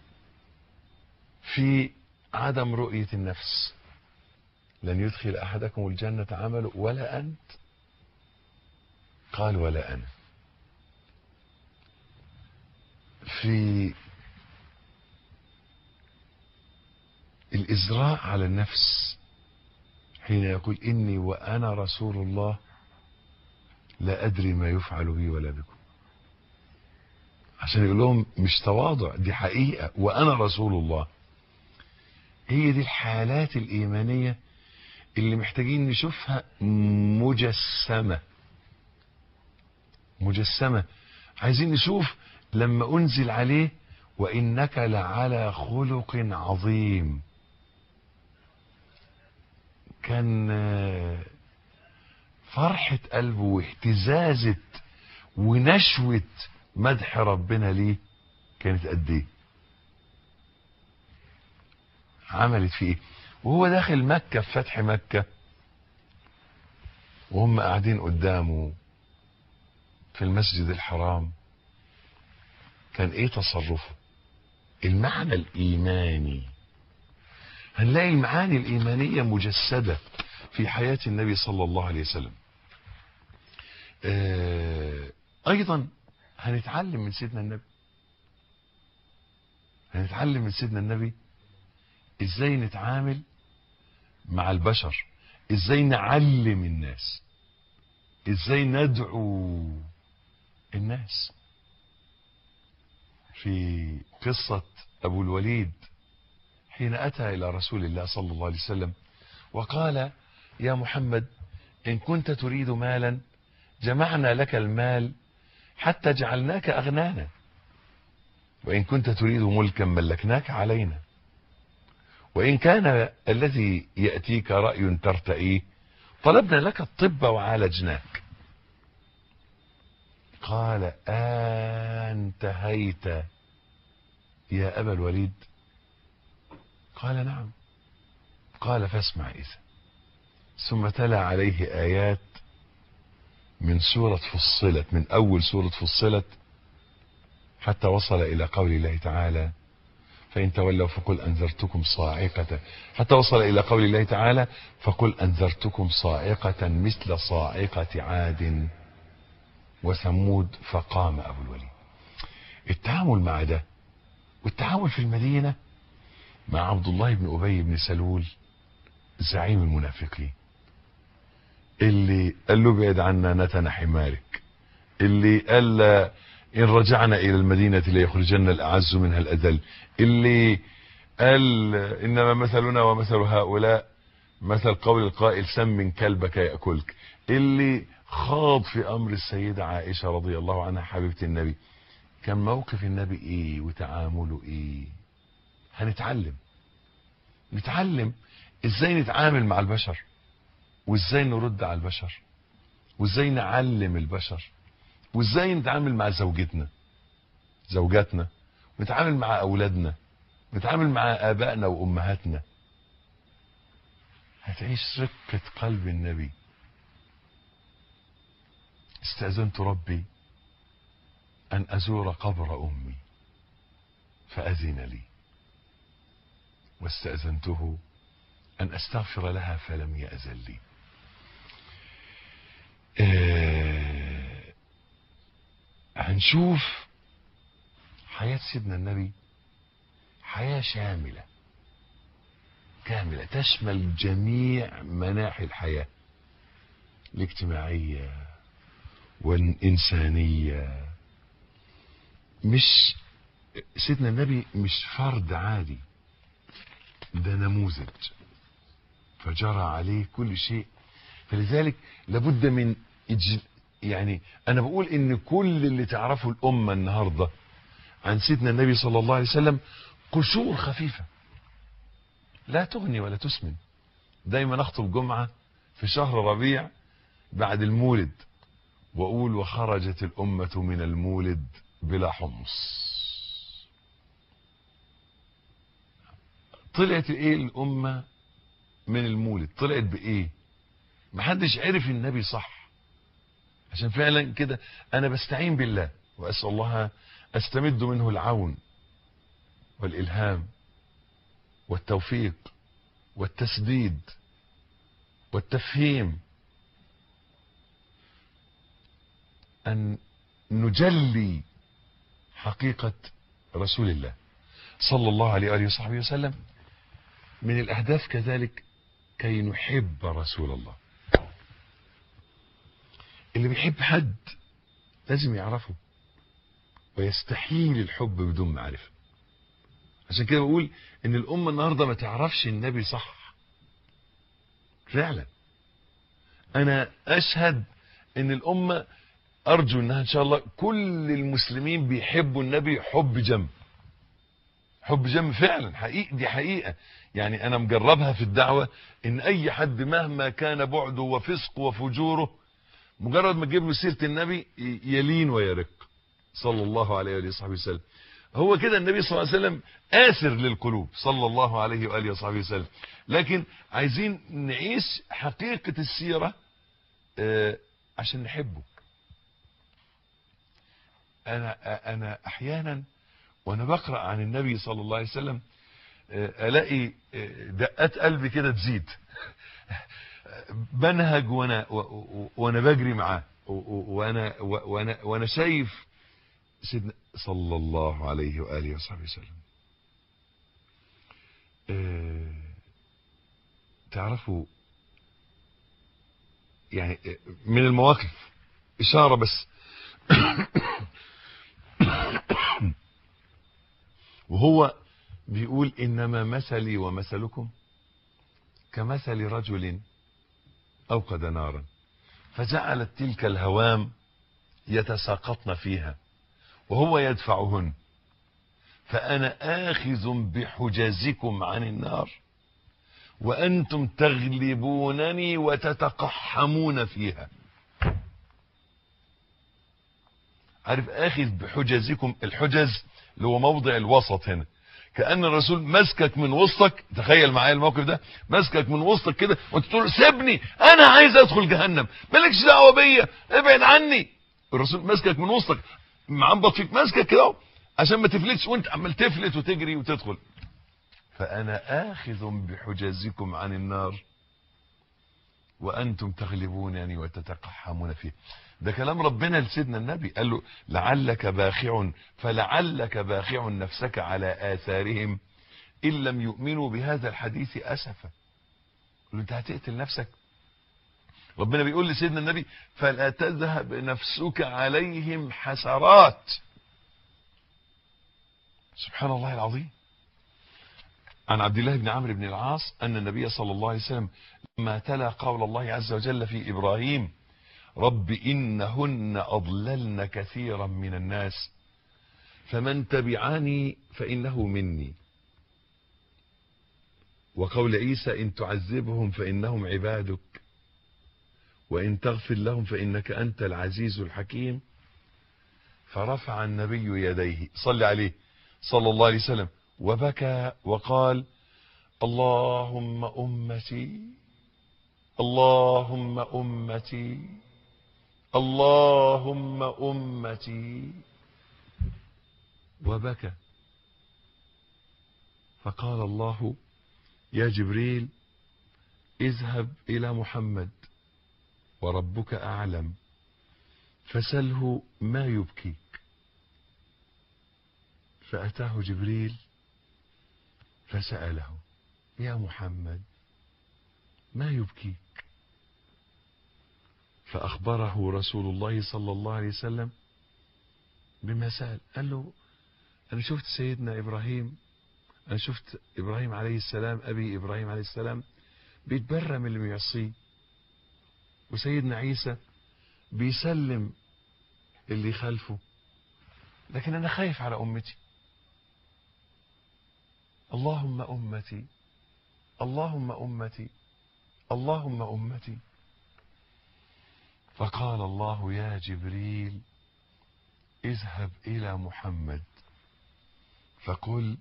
في عدم رؤية النفس لن يدخل أحدكم الجنة عمله ولا أنت قال ولا أنا في الإزراء على النفس حين يقول إني وأنا رسول الله لا أدري ما يفعل بي ولا بكم عشان يقول لهم مش تواضع دي حقيقة وأنا رسول الله هي دي الحالات الإيمانية اللي محتاجين نشوفها مجسمة مجسمة عايزين نشوف لما أنزل عليه وإنك لعلى خلق عظيم كان آه، فرحة قلبه واهتزازة ونشوة مدح ربنا ليه كانت قد ايه عملت فيه ايه وهو داخل مكة في فتح مكة وهم قاعدين قدامه في المسجد الحرام كان ايه تصرفه المعنى الايماني هنلاقي المعاني الايمانيه مجسده في حياه النبي صلى الله عليه وسلم آه، ايضا هنتعلم من سيدنا النبي هنتعلم من سيدنا النبي ازاي نتعامل مع البشر ازاي نعلم الناس ازاي ندعو الناس في قصة أبو الوليد حين أتى إلى رسول الله صلى الله عليه وسلم وقال يا محمد إن كنت تريد مالا جمعنا لك المال حتى جعلناك أغنانا وإن كنت تريد ملكا ملكناك علينا وإن كان الذي يأتيك رأي ترتئيه طلبنا لك الطب وعالجناك قال انتهيت يا أبا الوليد قال نعم قال فاسمع إذا ثم تلا عليه آيات من سورة فصلت من أول سورة فصلت حتى وصل إلى قول الله تعالى فإن تولوا فقل أنذرتكم صاعقة حتى وصل إلى قول الله تعالى فقل أنذرتكم صاعقة مثل صاعقة عاد وثمود فقام أبو الوليد التعامل مع ده والتعامل في المدينة مع عبد الله بن أبي بن سلول زعيم المنافقين اللي قال له ابعد عنا نتن حمارك اللي قال له إن رجعنا إلى المدينة ليخرجن الأعز منها الأذل اللي قال إنما مثلنا ومثل هؤلاء مثل قول القائل سم كلبك يأكلك اللي خاض في أمر السيدة عائشة رضي الله عنها حبيبة النبي كان موقف النبي إيه وتعامله إيه هنتعلم نتعلم إزاي نتعامل مع البشر وإزاي نرد على البشر وإزاي نعلم البشر وإزاي نتعامل مع زوجتنا زوجاتنا ونتعامل مع أولادنا نتعامل مع آبائنا وأمهاتنا هتعيش رقة قلب النبي استأذنت ربي أن أزور قبر أمي فأذن لي واستأذنته أن أستغفر لها فلم يأذن لي آه هنشوف حياة سيدنا النبي حياة شاملة كاملة تشمل جميع مناحي الحياة الاجتماعية والإنسانية مش سيدنا النبي مش فرد عادي ده نموذج فجرى عليه كل شيء فلذلك لابد من إج... يعني انا بقول ان كل اللي تعرفه الامه النهارده عن سيدنا النبي صلى الله عليه وسلم قشور خفيفه لا تغني ولا تسمن دايما اخطب جمعه في شهر ربيع بعد المولد واقول وخرجت الامه من المولد بلا حمص طلعت ايه الامه من المولد طلعت بايه محدش عرف النبي صح عشان فعلا كده انا بستعين بالله واسال الله استمد منه العون والالهام والتوفيق والتسديد والتفهيم ان نجلي حقيقه رسول الله صلى الله عليه واله وصحبه وسلم من الاهداف كذلك كي نحب رسول الله اللي بيحب حد لازم يعرفه ويستحيل الحب بدون معرفة عشان كده بقول ان الامة النهاردة ما تعرفش النبي صح فعلا انا اشهد ان الامة ارجو انها ان شاء الله كل المسلمين بيحبوا النبي حب جم حب جم فعلا حقيقي دي حقيقة يعني انا مجربها في الدعوة ان اي حد مهما كان بعده وفسقه وفجوره مجرد ما تجيب له سيره النبي يلين ويرق صلى الله عليه واله وصحبه وسلم هو كده النبي صلى الله عليه وسلم آثر للقلوب صلى الله عليه واله وصحبه وسلم لكن عايزين نعيش حقيقة السيرة آه عشان نحبه انا انا احيانا وانا بقرا عن النبي صلى الله عليه وسلم آه الاقي آه دقات قلبي كده تزيد بنهج وانا وانا بجري معاه وانا وانا وانا شايف سيدنا صلى الله عليه واله وصحبه وسلم أه تعرفوا يعني من المواقف اشاره بس وهو بيقول انما مثلي ومثلكم كمثل رجل أوقد نارا فجعلت تلك الهوام يتساقطن فيها وهو يدفعهن فأنا آخذ بحجازكم عن النار وأنتم تغلبونني وتتقحمون فيها عارف آخذ بحجازكم الحجز اللي هو موضع الوسط هنا كأن الرسول مسكك من وسطك تخيل معايا الموقف ده مسكك من وسطك كده وانت تقول سيبني انا عايز ادخل جهنم مالكش دعوه بيا ابعد عني الرسول مسكك من وسطك معنبط فيك ماسكك كده عشان ما تفلتش وانت عمال تفلت وتجري وتدخل فانا اخذ بحجازكم عن النار وانتم تغلبونني وتتقحمون فيه ده كلام ربنا لسيدنا النبي قال له لعلك باخع فلعلك باخع نفسك على آثارهم إن لم يؤمنوا بهذا الحديث أسفا قال له انت هتقتل نفسك ربنا بيقول لسيدنا النبي فلا تذهب نفسك عليهم حسرات سبحان الله العظيم عن عبد الله بن عمرو بن العاص أن النبي صلى الله عليه وسلم لما تلا قول الله عز وجل في إبراهيم رب إنهن أضللن كثيرا من الناس فمن تبعني فإنه مني وقول عيسى إن تعذبهم فإنهم عبادك وإن تغفر لهم فإنك أنت العزيز الحكيم فرفع النبي يديه صلى عليه صلى الله عليه وسلم وبكى وقال اللهم أمتي اللهم أمتي اللهم أمتي وبكى فقال الله يا جبريل اذهب إلى محمد وربك أعلم فسله ما يبكيك فأتاه جبريل فسأله يا محمد ما يبكيك فأخبره رسول الله صلى الله عليه وسلم بما سأل قال له أنا شفت سيدنا إبراهيم أنا شفت إبراهيم عليه السلام أبي إبراهيم عليه السلام بيتبرى من اللي بيعصيه وسيدنا عيسى بيسلم اللي خلفه لكن أنا خايف على أمتي اللهم أمتي اللهم أمتي اللهم أمتي فقال الله يا جبريل اذهب إلى محمد فقل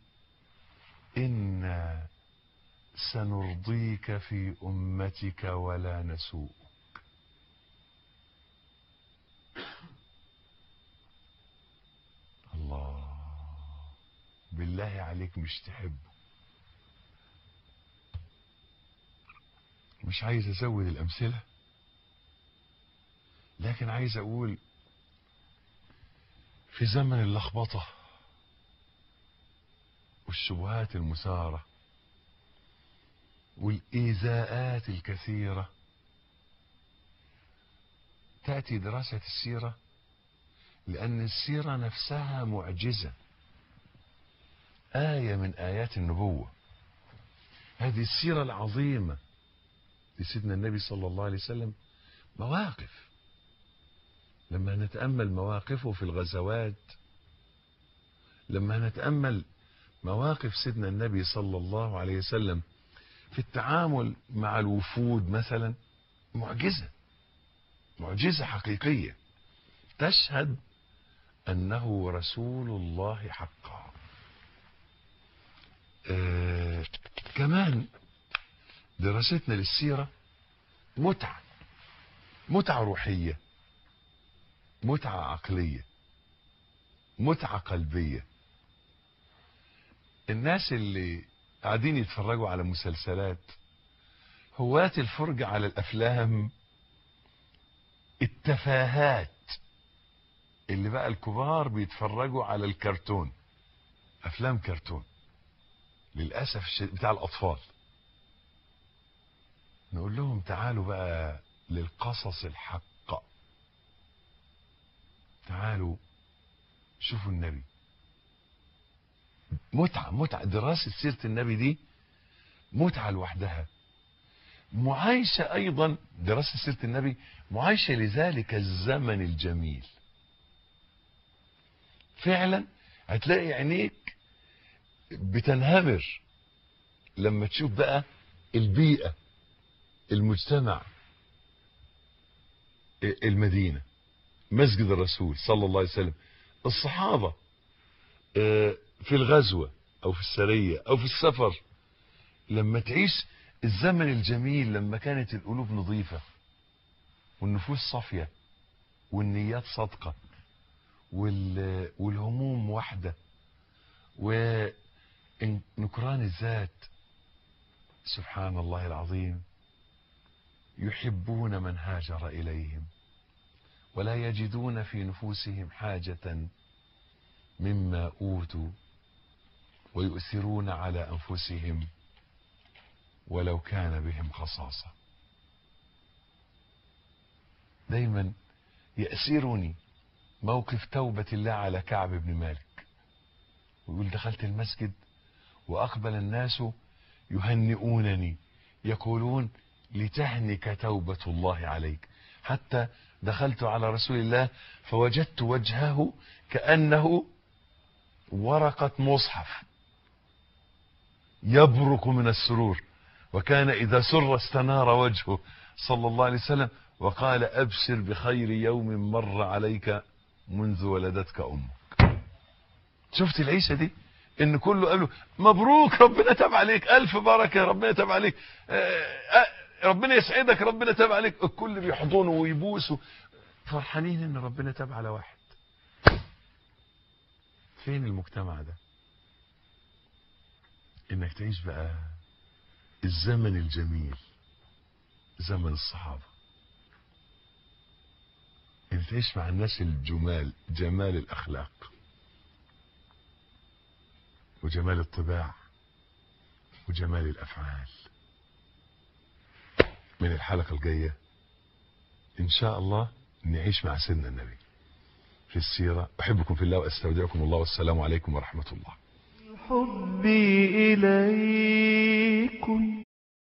إنا سنرضيك في أمتك ولا نسوءك بالله عليك مش تحبه مش عايز ازود الامثله لكن عايز اقول في زمن اللخبطه والشبهات المثاره والايذاءات الكثيره تاتي دراسه السيره لان السيره نفسها معجزه ايه من ايات النبوه هذه السيره العظيمه لسيدنا النبي صلى الله عليه وسلم مواقف لما نتامل مواقفه في الغزوات لما نتامل مواقف سيدنا النبي صلى الله عليه وسلم في التعامل مع الوفود مثلا معجزه معجزه حقيقيه تشهد انه رسول الله حقا آه كمان دراستنا للسيره متعه متعه روحيه متعه عقليه متعه قلبيه الناس اللي قاعدين يتفرجوا على مسلسلات هواة الفرجة على الأفلام التفاهات اللي بقى الكبار بيتفرجوا على الكرتون أفلام كرتون للأسف الشديد بتاع الأطفال نقول لهم تعالوا بقى للقصص الحق تعالوا شوفوا النبي متعة متعة دراسة سيرة النبي دي متعة لوحدها معايشة أيضا دراسة سيرة النبي معايشة لذلك الزمن الجميل فعلا هتلاقي عينيك بتنهمر لما تشوف بقى البيئة المجتمع المدينة مسجد الرسول صلى الله عليه وسلم الصحابة في الغزوة او في السرية او في السفر لما تعيش الزمن الجميل لما كانت القلوب نظيفة والنفوس صافية والنيات صادقة والهموم واحدة ونكران الذات سبحان الله العظيم يحبون من هاجر إليهم ولا يجدون في نفوسهم حاجة مما أوتوا ويؤثرون على أنفسهم ولو كان بهم خصاصة دايما يأسرني موقف توبة الله على كعب بن مالك ويقول دخلت المسجد وأقبل الناس يهنئونني يقولون لتهنك توبة الله عليك حتى دخلت على رسول الله فوجدت وجهه كأنه ورقة مصحف يبرق من السرور وكان إذا سر استنار وجهه صلى الله عليه وسلم وقال أبشر بخير يوم مر عليك منذ ولدتك أمك شفت العيشة دي ان كله قال له مبروك ربنا تاب عليك الف بركه ربنا تاب عليك ربنا يسعدك ربنا تاب عليك الكل بيحضنه ويبوسه فرحانين ان ربنا تاب على واحد فين المجتمع ده انك تعيش بقى الزمن الجميل زمن الصحابة ان تعيش مع الناس الجمال جمال الاخلاق وجمال الطباع وجمال الافعال من الحلقة الجاية ان شاء الله نعيش مع سيدنا النبي في السيرة احبكم في الله واستودعكم الله والسلام عليكم ورحمة الله
حبي إليك